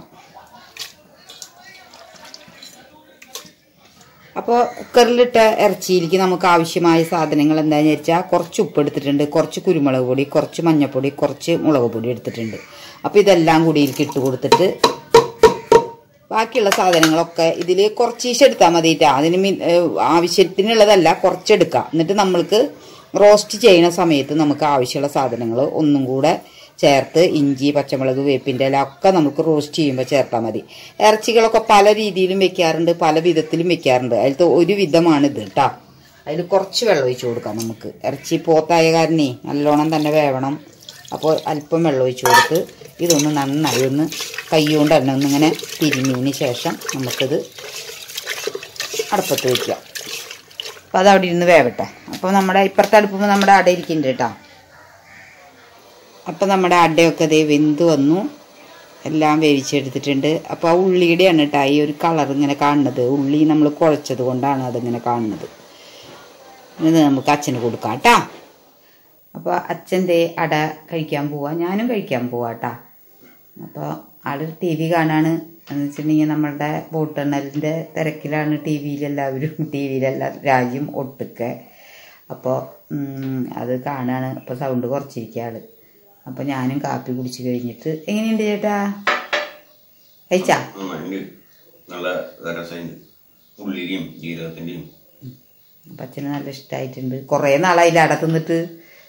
അപ്പോൾ കുക്കറിലിട്ട ഇറച്ചിയിലേക്ക് നമുക്ക് ആവശ്യമായ സാധനങ്ങൾ എന്താണെന്ന് വെച്ചാൽ കുറച്ച് ഉപ്പ് എടുത്തിട്ടുണ്ട് കുറച്ച് കുരുമുളക് പൊടി കുറച്ച് മഞ്ഞൾപ്പൊടി കുറച്ച് മുളക് പൊടി എടുത്തിട്ടുണ്ട് അപ്പോൾ ഇതെല്ലാം കൂടി ഇതിലേക്ക് ഇട്ട് കൊടുത്തിട്ട് ബാക്കിയുള്ള സാധനങ്ങളൊക്കെ ഇതിൽ കുറച്ചീശ എടുത്താൽ മതിയിട്ടാ അതിന് മി- ഏഹ് ആവശ്യത്തിനുള്ളതല്ല കുറച്ചെടുക്കാം എന്നിട്ട് നമ്മൾക്ക് റോസ്റ്റ് ചെയ്യുന്ന സമയത്ത് നമുക്ക് ആവശ്യമുള്ള സാധനങ്ങൾ ഒന്നും കൂടെ ചേർത്ത് ഇഞ്ചി പച്ചമുളക് വേപ്പിൻ്റെ ഇല ഒക്കെ നമുക്ക് റോസ്റ്റ് ചെയ്യുമ്പോൾ ചേർത്താൽ മതി ഇറച്ചികളൊക്കെ പല രീതിയിലും വെക്കാറുണ്ട് പല വിധത്തിലും വെക്കാറുണ്ട് അതിലത്തെ ഒരു വിധമാണ് ഇത് കേട്ടോ അതിൽ കുറച്ച് വെള്ളം ഒഴിച്ച് കൊടുക്കാം നമുക്ക് ഇറച്ചി പോത്തായ കാരണേ നല്ലോണം തന്നെ വേവണം അപ്പോൾ അല്പം വെള്ളം ഒഴിച്ച് കൊടുത്ത് ഇതൊന്ന് നന്നായി ഒന്ന് കൈ കൊണ്ട് തന്നെ ഒന്നിങ്ങനെ തിരിഞ്ഞതിന് ശേഷം നമുക്കിത് അടുപ്പത്ത് വയ്ക്കാം അപ്പോൾ അത് അവിടെ ഇരുന്ന് വേവട്ടെ അപ്പോൾ നമ്മുടെ ഇപ്പുറത്തെ അടുപ്പുമ്പോൾ നമ്മുടെ അട ഇരിക്കുന്നുണ്ട് കേട്ടോ അപ്പോൾ നമ്മുടെ അടയൊക്കെ ദേ വെന്ത് വന്നു എല്ലാം വേവിച്ചെടുത്തിട്ടുണ്ട് അപ്പോൾ ആ ഉള്ളിയുടെയാണ് കേട്ടോ ഈ ഒരു കളർ ഇങ്ങനെ കാണുന്നത് ഉള്ളി നമ്മൾ കുഴച്ചത് കൊണ്ടാണ് അതിങ്ങനെ കാണുന്നത് ഇത് നമുക്ക് അച്ഛന് കൊടുക്കാം കേട്ടോ അപ്പോൾ അച്ഛൻ്റെ അട കഴിക്കാൻ പോവാ ഞാനും കഴിക്കാൻ പോവാ കേട്ടാ അപ്പോൾ ആള് ടി വി കാണാണ് എന്ന് വെച്ചിട്ടുണ്ടെങ്കിൽ നമ്മളുടെ വോട്ടെണ്ണലിൻ്റെ തിരക്കിലാണ് ടി വിയിലെല്ലാവരും ടി വിയിലെല്ല രാജ്യം ഒട്ടുക്കെ അപ്പോൾ അത് കാണാണ് അപ്പോൾ സൗണ്ട് കുറച്ചിരിക്കുക ആള് അപ്പോൾ ഞാനും കാപ്പി കുടിച്ച് കഴിഞ്ഞിട്ട് എങ്ങനെയുണ്ട് ചേട്ടാ കഴിച്ചാ നന്നായിണ്ട് നല്ല രസമുണ്ട് ഉള്ളിയുടെയും ജീരകത്തിന്റെയും അപ്പം അച്ഛന് നല്ല ഇഷ്ടമായിട്ടുണ്ട് കുറേ നാളായില്ല അട തിന്നിട്ട്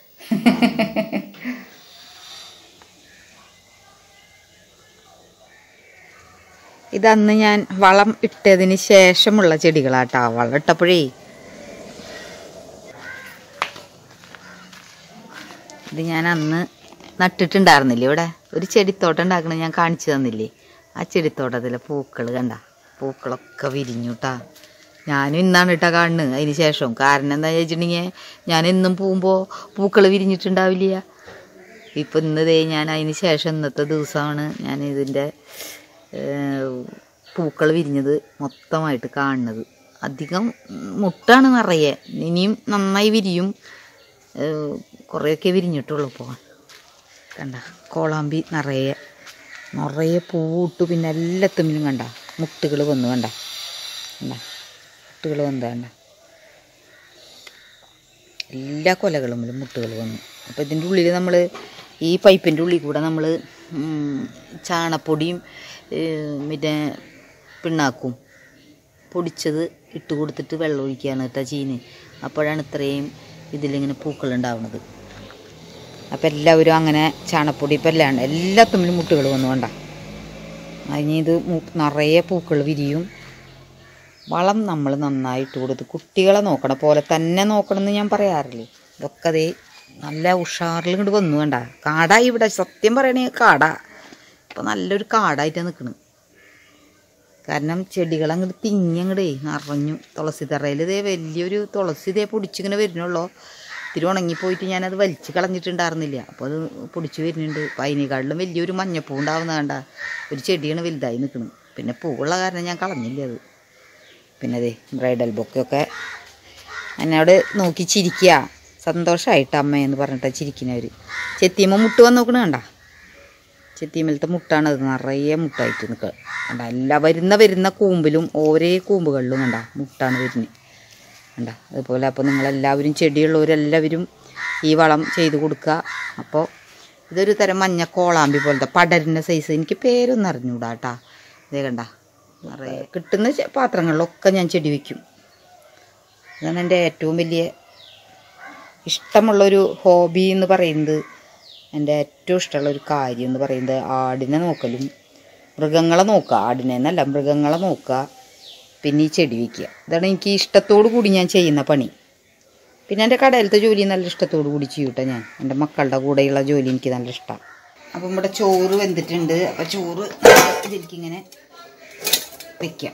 ഇതന്ന് ഞാൻ വളം ഇട്ടതിന് ശേഷമുള്ള ചെടികളാട്ടാ വളം ഇട്ടപ്പോഴേ ഇത് ഞാൻ അന്ന് നട്ടിട്ടുണ്ടായിരുന്നില്ലേ ഇവിടെ ഒരു ചെടിത്തോട്ടം ഉണ്ടാക്കണ ഞാൻ കാണിച്ചു തന്നില്ലേ ആ ചെടിത്തോട്ടത്തിലെ പൂക്കൾ കണ്ട പൂക്കളൊക്കെ വിരിഞ്ഞുട്ടാ ഞാനും ഇന്നാണ് ഇട്ടാ കാണുന്നത് അതിന് ശേഷം കാരണം എന്താ വെച്ചിട്ടുണ്ടെങ്കിൽ ഞാൻ എന്നും പോകുമ്പോൾ പൂക്കൾ വിരിഞ്ഞിട്ടുണ്ടാവില്ല ഇപ്പം ഇന്ന് ദേ ഞാൻ അതിന് ശേഷം ഇന്നത്തെ ദിവസമാണ് ഞാൻ ഇതിൻ്റെ പൂക്കൾ വിരിഞ്ഞത് മൊത്തമായിട്ട് കാണുന്നത് അധികം മുട്ടാണ് നിറയെ ഇനിയും നന്നായി വിരിയും ഏഹ് കുറേയൊക്കെ വിരിഞ്ഞിട്ടുള്ളൂ ഇപ്പോൾ കണ്ട കോളാമ്പി നിറയെ നിറയെ പൂവിട്ടു പിന്നെ എല്ലാത്തുമ്മിലും കണ്ട മുട്ടുകൾ വന്നു കണ്ട കണ്ട മുട്ടുകൾ വന്നു കണ്ട എല്ലാ കൊലകളുമ്മിലും മുട്ടുകൾ വന്നു അപ്പോൾ ഇതിൻ്റെ ഉള്ളിൽ നമ്മൾ ഈ പൈപ്പിൻ്റെ ഉള്ളിൽ കൂടെ നമ്മൾ ചാണപ്പൊടിയും ഏഹ് പിന്നെ പിണ്ണാക്കും പൊടിച്ചത് ഇട്ട് കൊടുത്തിട്ട് വെള്ളം ഒഴിക്കുകയാണ് കേട്ടോ ചീന് അപ്പോഴാണ് ഇത്രയും ഇതിലിങ്ങനെ പൂക്കൾ ഉണ്ടാവുന്നത് അപ്പം എല്ലാവരും അങ്ങനെ ചാണപ്പൊടി ഇപ്പം എല്ലാം എല്ലാ തമ്മിലും മുട്ടുകൾ വന്നു വേണ്ട അതിന് ഇത് മു- നിറയെ പൂക്കൾ വിരിയും വളം നമ്മൾ നന്നായിട്ട് കൊടുത്ത് കുട്ടികളെ നോക്കണ പോലെ തന്നെ നോക്കണം എന്ന് ഞാൻ പറയാറില്ലേ ഇതൊക്കെ അതേ നല്ല ഉഷാറിൽ ഇങ്ങോട്ട് വന്നു വേണ്ട കാടായി ഇവിടെ സത്യം പറയണേ കാടാ ഇപ്പം നല്ലൊരു കാടായിട്ടാണ് നിൽക്കുന്നത് കാരണം ചെടികൾ അങ്ങോട്ട് തിങ്ങി അങ്ങോട്ടേ നിറഞ്ഞു തുളസി തറയിൽ ഇതേ വലിയൊരു തുളസി ഇതേ പൊടിച്ചിങ്ങനെ വരുന്നുള്ളൂ ഇത്തിരി ഉണങ്ങിപ്പോയിട്ട് ഞാനത് വലിച്ച് കളഞ്ഞിട്ടുണ്ടായിരുന്നില്ല അപ്പോൾ അത് പൊടിച്ച് വരുന്നുണ്ട് അപ്പം അതിനേക്കാളിലും വലിയൊരു മഞ്ഞപ്പൂ ഉണ്ടാവുന്ന കണ്ട ഒരു ചെടിയാണ് വലുതായി നിൽക്കുന്നത് പിന്നെ പൂവുള്ള കാരണം ഞാൻ കളഞ്ഞില്ല അത് പിന്നെ അതെ ബ്രൈഡൽ ബൊക്കെയൊക്കെ എന്നോട് നോക്കി ചിരിക്കുക സന്തോഷമായിട്ട് അമ്മയെന്ന് പറഞ്ഞിട്ടാണ് ചിരിക്കുന്നവർ ചെത്തിയമ്മ മുട്ട് വന്ന് നോക്കണ കണ്ട ചെത്തിയമ്മലത്തെ മുട്ടാണ് അത് നിറയെ മുട്ടായിട്ട് നിൽക്കുക കണ്ട എല്ലാ വരുന്ന വരുന്ന കൂമ്പിലും ഓരോ കൂമ്പുകളിലും കണ്ട മുട്ടാണ് വരുന്നത് കണ്ട അതുപോലെ അപ്പോൾ നിങ്ങളെല്ലാവരും ചെടിയുള്ളവരെല്ലാവരും ഈ വളം ചെയ്ത് കൊടുക്കുക അപ്പോൾ ഇതൊരു തരം മഞ്ഞ കോളാമ്പി പോലത്തെ പടരുന്ന സൈസ് എനിക്ക് പേരൊന്നും അറിഞ്ഞൂടാ കേട്ടാ ഇതേ കണ്ട നിറയെ കിട്ടുന്ന ചെ- പാത്രങ്ങളിലൊക്കെ ഞാൻ ചെടി വയ്ക്കും അതാണ് എൻ്റെ ഏറ്റവും വലിയ ഇഷ്ടമുള്ളൊരു ഹോബി എന്ന് പറയുന്നത് എൻ്റെ ഏറ്റവും ഇഷ്ടമുള്ള ഒരു കാര്യം എന്ന് പറയുന്നത് ആടിനെ നോക്കലും മൃഗങ്ങളെ നോക്കുക ആടിനെ എന്നല്ല മൃഗങ്ങളെ നോക്കുക പിന്നെ ഈ ചെടി വയ്ക്കുക ഇതാണ് എനിക്ക് ഇഷ്ടത്തോടു കൂടി ഞാൻ ചെയ്യുന്ന പണി പിന്നെ എൻ്റെ കടയിലത്തെ ജോലി നല്ല ഇഷ്ടത്തോടു കൂടി ചെയ്യൂട്ടോ ഞാൻ എൻ്റെ മക്കളുടെ കൂടെയുള്ള ജോലി എനിക്ക് നല്ല ഇഷ്ടമാണ് അപ്പം ഇവിടെ ചോറ് വെന്തിട്ടുണ്ട് അപ്പം ചോറ് ഇതിലേക്കിങ്ങനെ വെക്കാം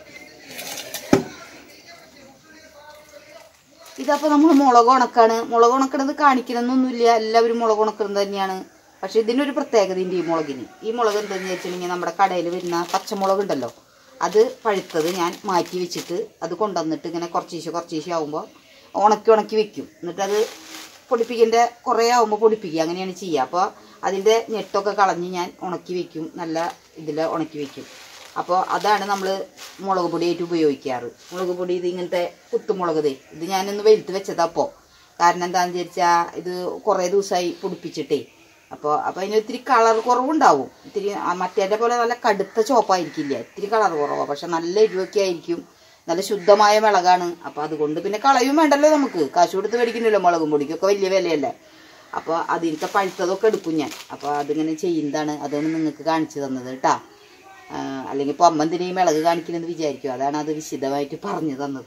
ഇതപ്പോൾ നമ്മൾ മുളക് ഉണക്കാണ് മുളക് ഉണക്കണത് കാണിക്കണമെന്നൊന്നുമില്ല എല്ലാവരും മുളക് ഉണക്കുന്നത് തന്നെയാണ് പക്ഷെ ഇതിനൊരു പ്രത്യേകതയുണ്ട് ഈ മുളകിന് ഈ മുളക് എന്താണെന്ന് വെച്ചിട്ടുണ്ടെങ്കിൽ നമ്മുടെ കടയിൽ വരുന്ന പച്ചമുളക് ഉണ്ടല്ലോ അത് പഴുത്തത് ഞാൻ മാറ്റി വെച്ചിട്ട് അത് കൊണ്ടുവന്നിട്ട് ഇങ്ങനെ കുറച്ചീശെ കുറച്ചീശെ ആകുമ്പോൾ ഉണക്കി ഉണക്കി വെക്കും എന്നിട്ടത് പൊടിപ്പിക്കേണ്ട കുറേ ആകുമ്പോൾ പൊടിപ്പിക്കുക അങ്ങനെയാണ് ചെയ്യുക അപ്പോൾ അതിൻ്റെ ഞെട്ടൊക്കെ കളഞ്ഞ് ഞാൻ ഉണക്കി വെക്കും നല്ല ഇതിൽ ഉണക്കി വെക്കും അപ്പോൾ അതാണ് നമ്മൾ മുളക് പൊടിയായിട്ട് ഉപയോഗിക്കാറ് മുളക് പൊടി ഇത് ഇങ്ങനത്തെ കുത്തുമുളക് ദേ ഇത് ഞാനൊന്ന് വെളുത്ത് വെച്ചതാ അപ്പോൾ കാരണം എന്താണെന്ന് വിചാരിച്ചാൽ ഇത് കുറേ ദിവസമായി പൊടിപ്പിച്ചിട്ടേ അപ്പോൾ അപ്പോൾ അതിന് ഇത്തിരി കളർ കുറവുണ്ടാവും ഇത്തിരി ആ മറ്റേൻ്റെ പോലെ നല്ല കടുത്ത ചോപ്പായിരിക്കില്ല ഇത്തിരി കളർ കുറവാണ് പക്ഷെ നല്ല എരിവൊക്കെ ആയിരിക്കും നല്ല ശുദ്ധമായ മുളകാണ് അപ്പോൾ അതുകൊണ്ട് പിന്നെ കളയും വേണ്ടല്ലോ നമുക്ക് കാശ് കൊടുത്ത് മേടിക്കുന്നില്ലോ മുളകും പൊടിക്കൊക്കെ വലിയ വിലയല്ലേ അപ്പോൾ അതിനത്തെ പഴുത്തതൊക്കെ എടുക്കും ഞാൻ അപ്പോൾ അതിങ്ങനെ ചെയ്യുന്നതാണ് അതാണ് നിങ്ങൾക്ക് കാണിച്ചു തന്നത് കേട്ടാ ആ, അല്ലെങ്കിൽ ഇപ്പോൾ അമ്മ എന്തിനാ ഈ മിളക് കാണിക്കണമെന്ന് വിചാരിക്കും അതാണ് അത് വിശദമായിട്ട് പറഞ്ഞു തന്നത്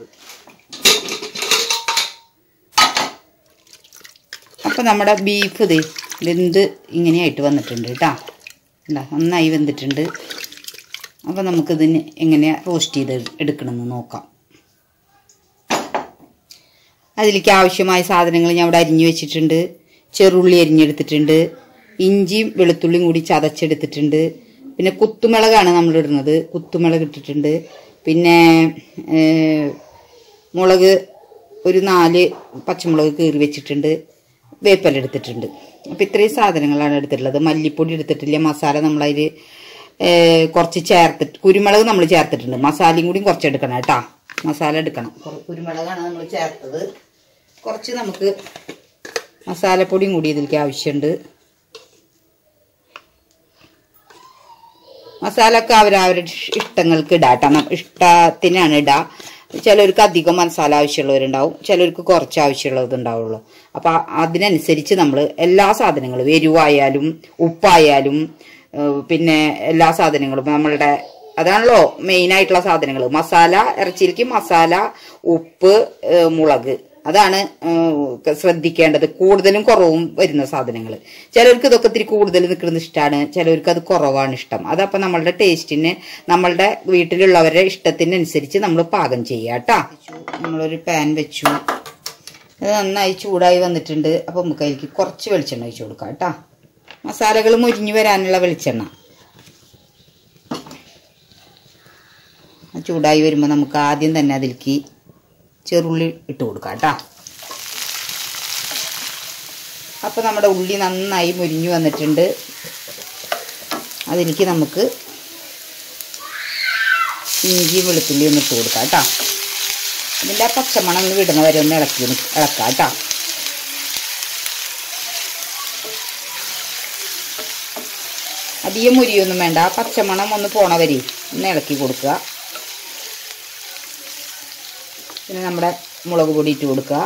അപ്പോൾ നമ്മുടെ ബീഫ് ഇത് വെന്ത് ഇങ്ങനെയായിട്ട് വന്നിട്ടുണ്ട് കേട്ടോ എന്താ നന്നായി വെന്തിട്ടുണ്ട് അപ്പോൾ നമുക്കിതിന് എങ്ങനെ റോസ്റ്റ് ചെയ്ത് എടുക്കണമെന്ന് നോക്കാം അതിലേക്ക് ആവശ്യമായ സാധനങ്ങൾ ഞാൻ ഇവിടെ അരിഞ്ഞു വെച്ചിട്ടുണ്ട് ചെറുള്ളി അരിഞ്ഞെടുത്തിട്ടുണ്ട് ഇഞ്ചിയും വെളുത്തുള്ളിയും കൂടി ചതച്ചെടുത്തിട്ടുണ്ട് പിന്നെ കുത്തുമുളകാണ് നമ്മൾ ഇടുന്നത് കുത്തുമുളക് ഇട്ടിട്ടുണ്ട് പിന്നെ ഏഹ്, മുളക് ഒരു നാല് പച്ചമുളക് കീറി വെച്ചിട്ടുണ്ട് വേപ്പല എടുത്തിട്ടുണ്ട് അപ്പം ഇത്രയും സാധനങ്ങളാണ് എടുത്തിട്ടുള്ളത് മല്ലിപ്പൊടി എടുത്തിട്ടില്ല മസാല നമ്മളതിൽ കുറച്ച് ചേർത്തിട്ട് കുരുമുളക് നമ്മൾ ചേർത്തിട്ടുണ്ട് മസാലയും കൂടി കുറച്ച് എടുക്കണം കേട്ടോ മസാല എടുക്കണം കുറ- കുരുമുളകാണ് നമ്മൾ ചേർത്തത് കുറച്ച് നമുക്ക് മസാലപ്പൊടിയും കൂടി ഇതിലേക്ക് ആവശ്യമുണ്ട് മസാല ഒക്കെ അവരവരുടെ ഇഷ്- ഇഷ്ടങ്ങൾക്ക് ഇടാം കേട്ടോ നം- ഇഷ്ടത്തിനാണ് ഇടാ ചിലർക്ക് അധികം മസാല ആവശ്യമുള്ളവരുണ്ടാവും ചിലർക്ക് കുറച്ച് ആവശ്യമുള്ളത് ഉണ്ടാവുള്ളൂ അപ്പൊ ആ- അതിനനുസരിച്ച് നമ്മൾ എല്ലാ സാധനങ്ങളും എരിവായാലും ഉപ്പായാലും ഏഹ് പിന്നെ എല്ലാ സാധനങ്ങളും നമ്മളുടെ അതാണല്ലോ മെയിൻ ആയിട്ടുള്ള സാധനങ്ങൾ മസാല ഇറച്ചിയിലേക്ക് മസാല ഉപ്പ് ഏഹ് മുളക് അതാണ് ഏഹ് ശ്രദ്ധിക്കേണ്ടത് കൂടുതലും കുറവും വരുന്ന സാധനങ്ങൾ ചിലർക്ക് ഇതൊക്കെ ഇത്തിരി കൂടുതൽ നിൽക്കുന്നത് ഇഷ്ടമാണ് ചിലർക്ക് അത് കുറവാണ് ഇഷ്ടം അതപ്പോൾ നമ്മളുടെ ടേസ്റ്റിന് നമ്മളുടെ വീട്ടിലുള്ളവരുടെ ഇഷ്ടത്തിനനുസരിച്ച് നമ്മൾ പാകം ചെയ്യുക കേട്ടോ നമ്മളൊരു പാൻ വെച്ചു അത് നന്നായി ചൂടായി വന്നിട്ടുണ്ട് അപ്പോൾ നമുക്ക് അതിലേക്ക് കുറച്ച് വെളിച്ചെണ്ണ ഒഴിച്ചു കൊടുക്കാം കേട്ടോ മസാലകൾ മുരിഞ്ഞു വരാനുള്ള വെളിച്ചെണ്ണ ആ ചൂടായി വരുമ്പോൾ നമുക്ക് ആദ്യം തന്നെ അതിലേക്ക് ചെറുള്ളി ഇട്ട് കൊടുക്കാം കേട്ടോ അപ്പോൾ നമ്മുടെ ഉള്ളി നന്നായി മുരിഞ്ഞു വന്നിട്ടുണ്ട് അതിലേക്ക് നമുക്ക് ഇഞ്ചി വെളുത്തുള്ളി ഒന്ന് ഇട്ട് കൊടുക്കാം കേട്ടോ അതിൻ്റെ ആ പച്ചമണം ഒന്ന് വിടുന്ന വരെ ഒന്ന് ഇളക്കി ഒന്ന് ഇളക്കാം കേട്ടോ അധികം മുരിയൊന്നും വേണ്ട ആ പച്ചമണം ഒന്ന് പോണ വരെ ഒന്ന് ഇളക്കി കൊടുക്കുക പിന്നെ നമ്മുടെ മുളക് പൊടി ഇട്ട് കൊടുക്കുക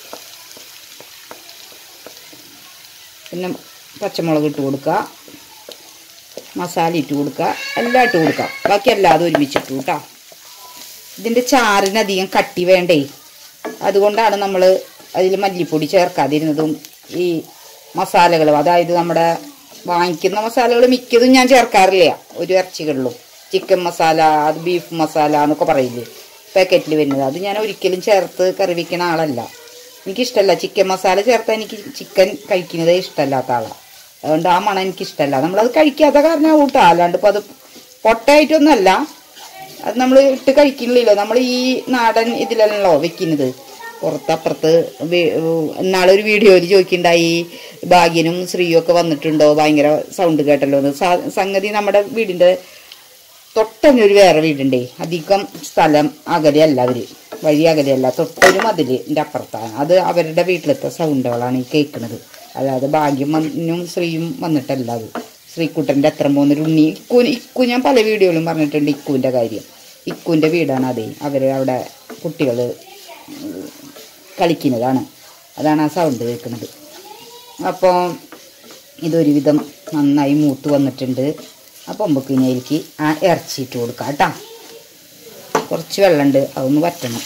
പിന്നെ പച്ചമുളക് ഇട്ട് കൊടുക്കുക മസാല ഇട്ട് കൊടുക്കുക എല്ലാം ഇട്ട് കൊടുക്കുക ബാക്കി എല്ലാതും ഒരുമിച്ചിട്ടു കേട്ടോ ഇതിൻ്റെ ചാറിനധികം കട്ടി വേണ്ടേ അതുകൊണ്ടാണ് നമ്മൾ അതിൽ മല്ലിപ്പൊടി ചേർക്കാതിരുന്നതും ഈ മസാലകൾ അതായത് നമ്മുടെ വാങ്ങിക്കുന്ന മസാലകൾ മിക്കതും ഞാൻ ചേർക്കാറില്ല ഒരു ഇറച്ചികളിലും ചിക്കൻ മസാല അത് ബീഫ് മസാല എന്നൊക്കെ പറയില്ലേ പാക്കറ്റിൽ വരുന്നത് അത് ഞാൻ ഒരിക്കലും ചേർത്ത് കറി വെക്കുന്ന ആളല്ല എനിക്കിഷ്ടമല്ല ചിക്കൻ മസാല ചേർത്താൽ എനിക്ക് ചിക്കൻ കഴിക്കുന്നതേ ഇഷ്ടമല്ലാത്ത ആളാണ് അതുകൊണ്ട് ആ മണം എനിക്ക് ഇഷ്ടമല്ല നമ്മളത് കഴിക്കാത്ത കാരണം കൂട്ടാ അല്ലാണ്ട് ഇപ്പൊ അത് പൊട്ടയായിട്ടൊന്നുമല്ല അത് നമ്മൾ ഇട്ട് കഴിക്കണില്ലല്ലോ നമ്മൾ ഈ നാടൻ ഇതിലല്ലോ വെക്കുന്നത് പുറത്തപ്പുറത്ത് വി- ഇന്നാളെ ഒരു വീഡിയോയിൽ ചോദിക്കണ്ടായി ഭാഗ്യനും ശ്രീയും ഒക്കെ വന്നിട്ടുണ്ടോ ഭയങ്കര സൗണ്ട് കേട്ടല്ലോ എന്ന് സ- സംഗതി നമ്മുടെ വീടിന്റെ തൊട്ടന്നെ ഒരു വേറെ വീടുണ്ടേ അധികം സ്ഥലം അകലെയല്ല അവര് വഴി അകലെയല്ല തൊട്ടൊരു മതിലിന്റെ അപ്പുറത്താണ് അത് അവരുടെ വീട്ടിലത്തെ സൗണ്ടുകളാണ് ഈ കേൾക്കുന്നത് അതായത് ഭാഗ്യം വന്നും ശ്രീയും വന്നിട്ടല്ല അത് ശ്രീക്കുട്ടന്റെ അത്ര പോകുന്നൊരു ഉണ്ണി ഇക്കു ഇക്കു ഞാൻ പല വീഡിയോയിലും പറഞ്ഞിട്ടുണ്ട് ഇക്കുവിന്റെ കാര്യം ഇക്കുവിന്റെ വീടാണ് അതേ അവര് അവിടെ കുട്ടികൾ കളിക്കുന്നതാണ് അതാണ് ആ സൗണ്ട് കേൾക്കുന്നത് അപ്പോൾ ഇതൊരുവിധം നന്നായി മൂത്ത് വന്നിട്ടുണ്ട് അപ്പോൾ നമുക്ക് ഇനി അതിലേക്ക് ആ ഇറച്ചിയിട്ട് കൊടുക്കാം കേട്ടോ കുറച്ച് വെള്ളമുണ്ട് അതൊന്ന് വറ്റണം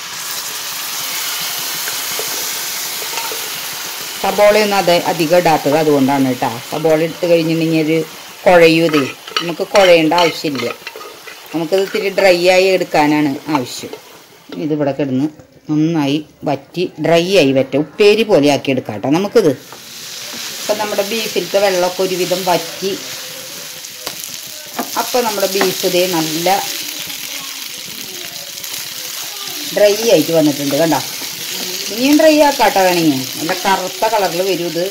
സബോളയൊന്നും അത് അധികം ഇടാത്തത് അതുകൊണ്ടാണ് കേട്ടോ സബോള ഇട്ട് കഴിഞ്ഞിട്ടുണ്ടെങ്കിൽ ഒരു കുഴയും ഇതേ നമുക്ക് കുഴയേണ്ട ആവശ്യമില്ല നമുക്കത് ഇത്തിരി ഡ്രൈ ആയി എടുക്കാനാണ് ആവശ്യം ഇതിവിടെ കിടന്ന് നന്നായി വറ്റി ഡ്രൈ ആയി വറ്റ ഉപ്പേരി പോലെ ആക്കി എടുക്കാം കേട്ടോ നമുക്കിത് ഇപ്പം നമ്മുടെ ബീഫിലത്തെ വെള്ളമൊക്കെ ഒരുവിധം വറ്റി അപ്പം നമ്മുടെ ബീഫ് ഇതേ നല്ല ഡ്രൈ ആയിട്ട് വന്നിട്ടുണ്ട് കണ്ട ഇനിയും ഡ്രൈ ആക്കാട്ടോ വേണമെങ്കിൽ നല്ല കറുത്ത കളറിൽ വരും ഇത്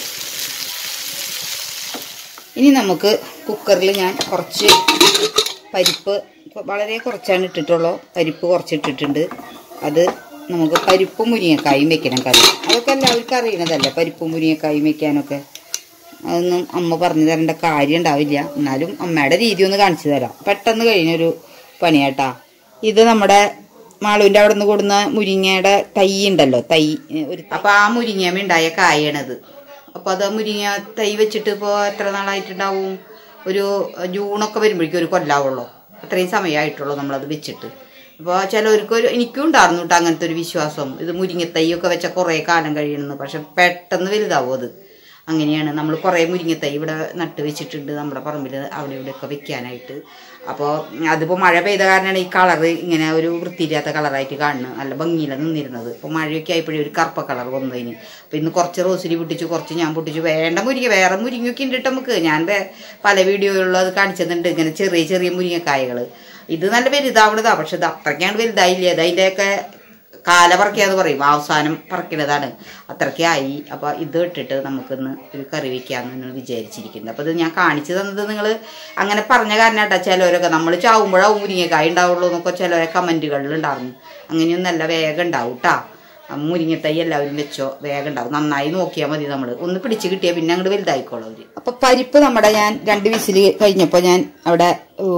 ഇനി നമുക്ക് കുക്കറിൽ ഞാൻ കുറച്ച് പരിപ്പ് വളരെ കുറച്ചാണ് ഇട്ടിട്ടുള്ളൂ പരിപ്പ് കുറച്ച് ഇട്ടിട്ടുണ്ട് അത് നമുക്ക് പരിപ്പും മുരിങ്ങക്കായും വെക്കണം കറി അതൊക്കെ എല്ലാവർക്കും അറിയണതല്ലേ പരിപ്പും മുരിങ്ങക്കായും വെക്കാനൊക്കെ അതൊന്നും അമ്മ പറഞ്ഞു തരേണ്ട കാര്യം ഉണ്ടാവില്ല എന്നാലും അമ്മയുടെ രീതി ഒന്ന് കാണിച്ചു തരാം പെട്ടെന്ന് കഴിഞ്ഞൊരു പണിയാട്ടാ ഇത് നമ്മുടെ മാളുവിന്റെ അവിടെ നിന്ന് കൊടുന്ന മുരിങ്ങയുടെ തൈ ഉണ്ടല്ലോ തൈ ഏ, ഒരു അപ്പൊ ആ മുരിങ്ങമ്മ ഉണ്ടായ കായാണത് അപ്പൊ അത് മുരിങ്ങ തൈ വെച്ചിട്ട് ഇപ്പോ എത്ര നാളായിട്ടുണ്ടാവും ഒരു ജൂണൊക്കെ വരുമ്പോഴേക്കും ഒരു കൊല്ലാവുള്ളൂ അത്രയും സമയമായിട്ടുള്ളൂ നമ്മളത് വെച്ചിട്ട് അപ്പോൾ ചിലവർക്ക് ഒരു എനിക്കും ഉണ്ടായിരുന്നു കേട്ടോ അങ്ങനത്തെ ഒരു വിശ്വാസം ഇത് മുരിങ്ങത്തൈയൊക്കെ വെച്ച കുറേ കാലം കഴിയണമെന്ന് പക്ഷെ പെട്ടെന്ന് വലുതാവും അത് അങ്ങനെയാണ് നമ്മൾ കുറേ മുരിങ്ങത്തൈ ഇവിടെ നട്ട് വെച്ചിട്ടുണ്ട് നമ്മുടെ പറമ്പിൽ അവിടെ ഇവിടെയൊക്കെ വെക്കാനായിട്ട് അപ്പോൾ അതിപ്പോൾ മഴ പെയ്ത കാരണമാണ് ഈ കളറ് ഇങ്ങനെ ഒരു വൃത്തിയില്ലാത്ത കളറായിട്ട് കാണുന്നത് നല്ല ഭംഗിയിലാണ് നിന്നിരുന്നത് ഇപ്പോൾ മഴയൊക്കെ ആയപ്പോഴേ ഒരു കറുപ്പ കളർ വന്നതിന് അപ്പോൾ ഇന്ന് കുറച്ച് റോസിലി പൊട്ടിച്ചു കുറച്ച് ഞാൻ പൊട്ടിച്ചു വേണ്ട മുരിങ്ങ വേറെ മുരിങ്ങയൊക്കെ ഉണ്ട് കേട്ടോ നമുക്ക് ഞാൻ വേ- പല വീഡിയോകളിലും അത് കാണിച്ചിട്ടുണ്ട് ഇങ്ങനെ ചെറിയ ചെറിയ മുരിങ്ങക്കായകൾ ഇത് നല്ല വലുതാവണതാ പക്ഷെ ഇത് അത്രയ്ക്കാണ് വലുതായില്ല അത് അതിൻ്റെയൊക്കെ കാല പറിക്കാന്ന് പറയും അവസാനം പറിക്കണതാണ് അത്രയ്ക്കായി അപ്പോൾ ഇത് ഇട്ടിട്ട് നമുക്കിന്ന് ഒരു കറി വെക്കാമെന്ന് വിചാരിച്ചിരിക്കുന്നത് അപ്പോൾ ഇത് ഞാൻ കാണിച്ചു തന്നത് നിങ്ങൾ അങ്ങനെ പറഞ്ഞ കാരണമായിട്ടാ ചിലവരൊക്കെ നമ്മൾ ചാവുമ്പോഴാവും മുരിങ്ങക്കായ ഉണ്ടാവുള്ളൂ എന്നൊക്കെ ചിലവരെ കമൻറ്റുകളിൽ ഉണ്ടായിരുന്നു അങ്ങനെയൊന്നല്ല വേഗം ഉണ്ടാവും കേട്ടാ മുരിങ്ങത്തൈ എല്ലാവരും വെച്ചോ വേഗം ഉണ്ടാവും നന്നായി നോക്കിയാൽ മതി നമ്മൾ ഒന്ന് പിടിച്ച് കിട്ടിയാൽ പിന്നെ അങ്ങോട്ട് വലുതായിക്കോളും അവര് അപ്പൊ പരിപ്പ് നമ്മുടെ ഞാൻ രണ്ട് വിസിൽ കഴിഞ്ഞപ്പോൾ ഞാൻ അവിടെ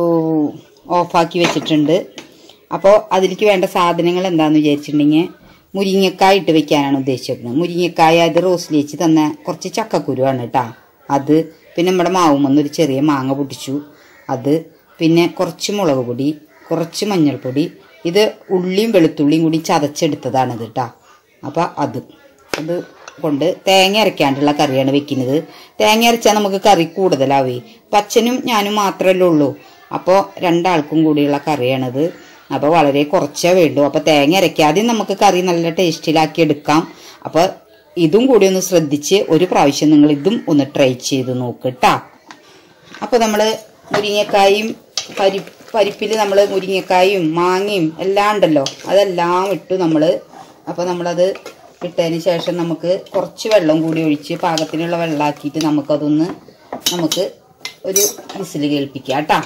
ഓഫാക്കി വെച്ചിട്ടുണ്ട് അപ്പോൾ അതിലേക്ക് വേണ്ട സാധനങ്ങൾ എന്താന്ന് വിചാരിച്ചിട്ടുണ്ടെങ്കിൽ മുരിങ്ങക്കായ ഇട്ട് വെക്കാനാണ് ഉദ്ദേശിച്ചിരുന്നത് മുരിങ്ങക്കായ അത് റോസ്റ്റിൽ വെച്ച് തന്ന കുറച്ച് ചക്കക്കുരുവാണ് കേട്ടാ അത് പിന്നെ നമ്മുടെ മാവുമെന്ന് ഒരു ചെറിയ മാങ്ങ പൊട്ടിച്ചു അത് പിന്നെ കുറച്ച് മുളക് പൊടി കുറച്ച് മഞ്ഞൾപ്പൊടി ഇത് ഉള്ളിയും വെളുത്തുള്ളിയും കൂടി ചതച്ചെടുത്തതാണ് ഇത് കേട്ടാ അപ്പം അത് അത് കൊണ്ട് തേങ്ങ അരയ്ക്കാണ്ടുള്ള കറിയാണ് വെക്കുന്നത് തേങ്ങ അരച്ചാൽ നമുക്ക് കറി കൂടുതലാവേ പച്ചനും ഞാനും മാത്രമല്ലേ ഉള്ളൂ അപ്പോൾ രണ്ടാൾക്കും കൂടിയുള്ള കറിയാണിത് അപ്പോൾ വളരെ കുറച്ചേ വേണ്ടൂ അപ്പോൾ തേങ്ങ അരയ്ക്കാതെ നമുക്ക് കറി നല്ല ടേസ്റ്റിലാക്കി എടുക്കാം അപ്പോൾ ഇതും കൂടി ഒന്ന് ശ്രദ്ധിച്ച് ഒരു പ്രാവശ്യം നിങ്ങൾ ഇതും ഒന്ന് ട്രൈ ചെയ്ത് നോക്കട്ടാ അപ്പോൾ നമ്മൾ മുരിങ്ങക്കായും പരി പരിപ്പിൽ നമ്മൾ മുരിങ്ങക്കായും മാങ്ങയും എല്ലാം ഉണ്ടല്ലോ അതെല്ലാം ഇട്ടു നമ്മൾ അപ്പോൾ നമ്മളത് ഇട്ടതിന് ശേഷം നമുക്ക് കുറച്ച് വെള്ളം കൂടി ഒഴിച്ച് പാകത്തിനുള്ള വെള്ളമാക്കിയിട്ട് നമുക്കതൊന്ന് നമുക്ക് ഒരു വിസിൽ കേൾപ്പിക്കാം കേട്ടാ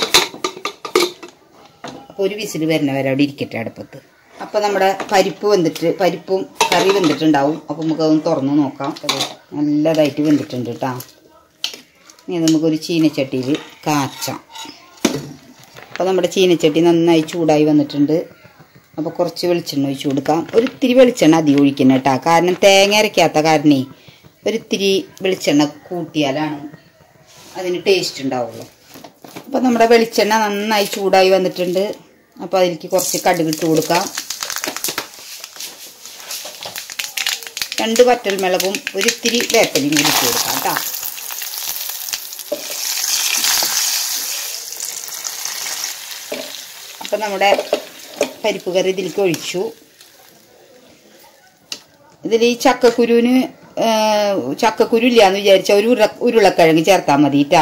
അപ്പോൾ ഒരു വിസിൽ വരുന്ന വരെ അവിടെ ഇരിക്കട്ടെ അടുപ്പത്ത് അപ്പോൾ നമ്മുടെ പരിപ്പ് വെന്തിട്ട് പരിപ്പും കറി വെന്തിട്ടുണ്ടാവും അപ്പോൾ നമുക്കതൊന്ന് തുറന്ന് നോക്കാം അത് നല്ലതായിട്ട് വെന്തിട്ടുണ്ട് കേട്ടോ ഇനി നമുക്കൊരു ചീനച്ചട്ടിയിൽ കാച്ചാം അപ്പോൾ നമ്മുടെ ചീനച്ചട്ടി നന്നായി ചൂടായി വന്നിട്ടുണ്ട് അപ്പോൾ കുറച്ച് വെളിച്ചെണ്ണ ഒഴിച്ച് കൊടുക്കാം ഒരു ഇത്തിരി വെളിച്ചെണ്ണ അധികം ഒഴിക്കണം കേട്ടോ കാരണം തേങ്ങ അരയ്ക്കാത്ത കാരണേ ഒരു ഇത്തിരി വെളിച്ചെണ്ണ കൂട്ടിയാലാണ് അതിന് ടേസ്റ്റ് ഉണ്ടാവുള്ളൂ അപ്പോൾ നമ്മുടെ വെളിച്ചെണ്ണ നന്നായി ചൂടായി വന്നിട്ടുണ്ട് അപ്പോൾ അതിലേക്ക് കുറച്ച് കടുക് ഇട്ട് കൊടുക്കാം രണ്ട് വറ്റൽമുളകും ഒരു ഇത്തിരി വേപ്പലിയും കൂടി ഇട്ട് കൊടുക്കാം കേട്ടോ അപ്പം നമ്മുടെ പരിപ്പ് കറി ഇതിലേക്ക് ഒഴിച്ചു ഇതിൽ ഈ ചക്കക്കുരുവിന് ആ, ചക്കക്കുരു ഇല്ലാന്ന് വിചാരിച്ച ഒരു ഉരുള ഉരുളക്കിഴങ്ങ് ചേർത്താൽ മതി കേട്ടാ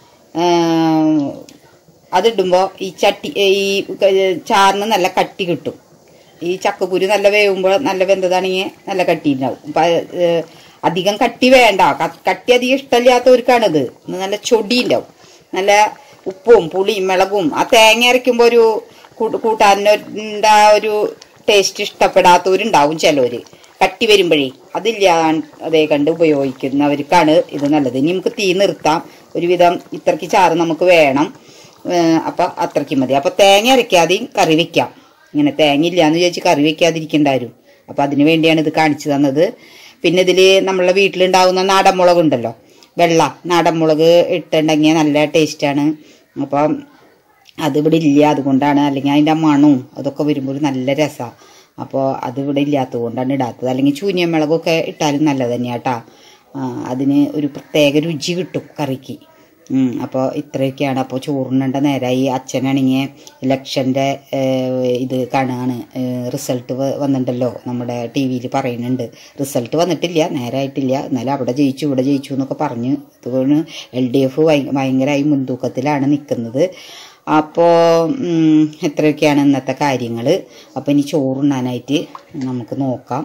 അതിടുമ്പോൾ ഈ ചട്ടി ഈ ക- ചാറിന് നല്ല കട്ടി കിട്ടും ഈ ചക്കക്കുരു നല്ല വേവുമ്പോൾ നല്ല വെന്തതാണെങ്കിൽ നല്ല കട്ടി ഉണ്ടാവും അപ്പൊ, ഏ, അധികം കട്ടി വേണ്ട ക- കട്ടി അധികം ഇഷ്ടമില്ലാത്തവർക്കാണിത് ഇത് നല്ല ചൊടി ഉണ്ടാവും നല്ല ഉപ്പും പുളിയും മിളകും ആ തേങ്ങ അരയ്ക്കുമ്പോൾ ഒരു കൂട്ട- കൂട്ടാനിൻ്റെ ആ ഒരു ടേസ്റ്റ് ഇഷ്ടപ്പെടാത്തവരുണ്ടാവും ചിലവര് കട്ടി വരുമ്പോഴേ അതില്ല അതേ കണ്ട് ഉപയോഗിക്കുന്നവർക്കാണ് ഇത് നല്ലത് ഇനി നമുക്ക് തീ നിർത്താം ഒരുവിധം ഇത്രയ്ക്ക് ചാറ് നമുക്ക് വേണം ഏഹ് അപ്പൊ അത്രയ്ക്ക് മതി അപ്പൊ തേങ്ങ അരയ്ക്കാതെയും കറി വെക്കാം ഇങ്ങനെ തേങ്ങ ഇല്ലാന്ന് വിചാരിച്ച് കറി വെക്കാതിരിക്കണ്ടാരും അപ്പൊ അതിനു വേണ്ടിയാണ് ഇത് കാണിച്ചു തന്നത് പിന്നെ ഇതില് നമ്മളെ വീട്ടിലുണ്ടാവുന്ന നാടൻ മുളക് ഉണ്ടല്ലോ വെള്ള നാടൻ മുളക് ഇട്ടുണ്ടെങ്കിൽ നല്ല ടേസ്റ്റാണ് അപ്പം അതിവിടെ ഇല്ല അതുകൊണ്ടാണ് അല്ലെങ്കിൽ അതിൻ്റെ മണവും അതൊക്കെ വരുമ്പോൾ നല്ല രസമാണ് അപ്പോൾ അതിവിടെ ഇല്ലാത്തത് കൊണ്ടാണ് ഇടാത്തത് അല്ലെങ്കിൽ ചൂനിയ മുളകൊക്കെ ഇട്ടാലും നല്ലത് തന്നെയാണ് കേട്ടോ അതിന് ഒരു പ്രത്യേക രുചി കിട്ടും കറിക്ക് അപ്പോൾ ഇത്രയൊക്കെയാണ് അപ്പോൾ ചോറുണ്ണേണ്ട നേരമായി അച്ഛനാണെങ്കിൽ ഇലക്ഷൻ്റെ ഇത് കാണുകയാണ് റിസൾട്ട് വന്നിട്ടുണ്ടല്ലോ നമ്മുടെ ടി വിയിൽ പറയുന്നുണ്ട് റിസൾട്ട് വന്നിട്ടില്ല നേരായിട്ടില്ല എന്നാലും അവിടെ ജയിച്ചു ഇവിടെ ജയിച്ചു എന്നൊക്കെ പറഞ്ഞ് അതുകൊണ്ട് എൽ ഡി എഫ് ഭയങ്കരമായി മുൻതൂക്കത്തിലാണ് നിൽക്കുന്നത് അപ്പോൾ എത്രയൊക്കെയാണ് ഇന്നത്തെ കാര്യങ്ങൾ അപ്പോൾ ഇനി ചോറുണ്ണാനായിട്ട് നമുക്ക് നോക്കാം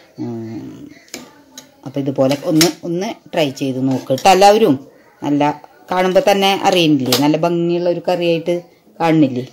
അപ്പോൾ ഇതുപോലെ ഒന്ന് ഒന്ന് ട്രൈ ചെയ്ത് നോക്കട്ടോ എല്ലാവരും നല്ല കാണുമ്പോൾ തന്നെ അറിയുന്നില്ലേ നല്ല ഭംഗിയുള്ള ഒരു കറിയായിട്ട് കാണുന്നില്ലേ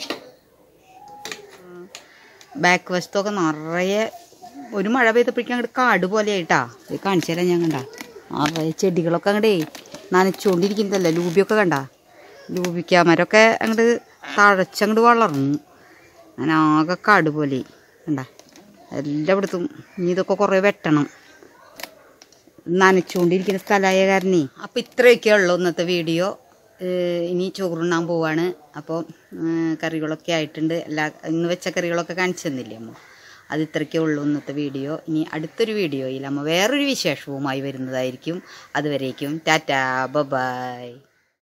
ബാക്ക് വശത്തൊക്കെ നിറയെ ഒരു മഴ പെയ്തപ്പോഴേക്കും അങ്ങോട്ട് കാട് പോലെ ആയിട്ടാ ഇത് കാണിച്ചു തരാം ഞാൻ കണ്ട നിറയെ ചെടികളൊക്കെ അങ്ങോട്ടേ നനച്ചുകൊണ്ടിരിക്കുന്നതല്ലേ ലൂബിയൊക്കെ കണ്ട ലൂബിക്കാമരൊക്കെ അങ്ങോട്ട് തഴച്ചങ്ങോട്ട് വളർന്നു അങ്ങനെ ആകെ കാട് പോലെ കണ്ട എല്ലായിടത്തും ഇനി ഇതൊക്കെ കുറേ വെട്ടണം നനച്ചുകൊണ്ടിരിക്കുന്ന സ്ഥലമായ കാരണേ അപ്പം ഇത്രയൊക്കെ ഉള്ളൂ ഇന്നത്തെ വീഡിയോ ഏഹ് ഇനി ചോറുണ്ണാൻ പോവാണ് അപ്പോൾ കറികളൊക്കെ ആയിട്ടുണ്ട് എല്ലാ ഇന്ന് വെച്ച കറികളൊക്കെ കാണിച്ചു തന്നില്ലേ അമ്മ അത് ഇത്രയ്ക്കേ ഉള്ളൂ ഇന്നത്തെ വീഡിയോ ഇനി അടുത്തൊരു വീഡിയോയിൽ അമ്മ വേറൊരു വിശേഷവുമായി വരുന്നതായിരിക്കും അതുവരേക്കും ടാറ്റാ ബൈ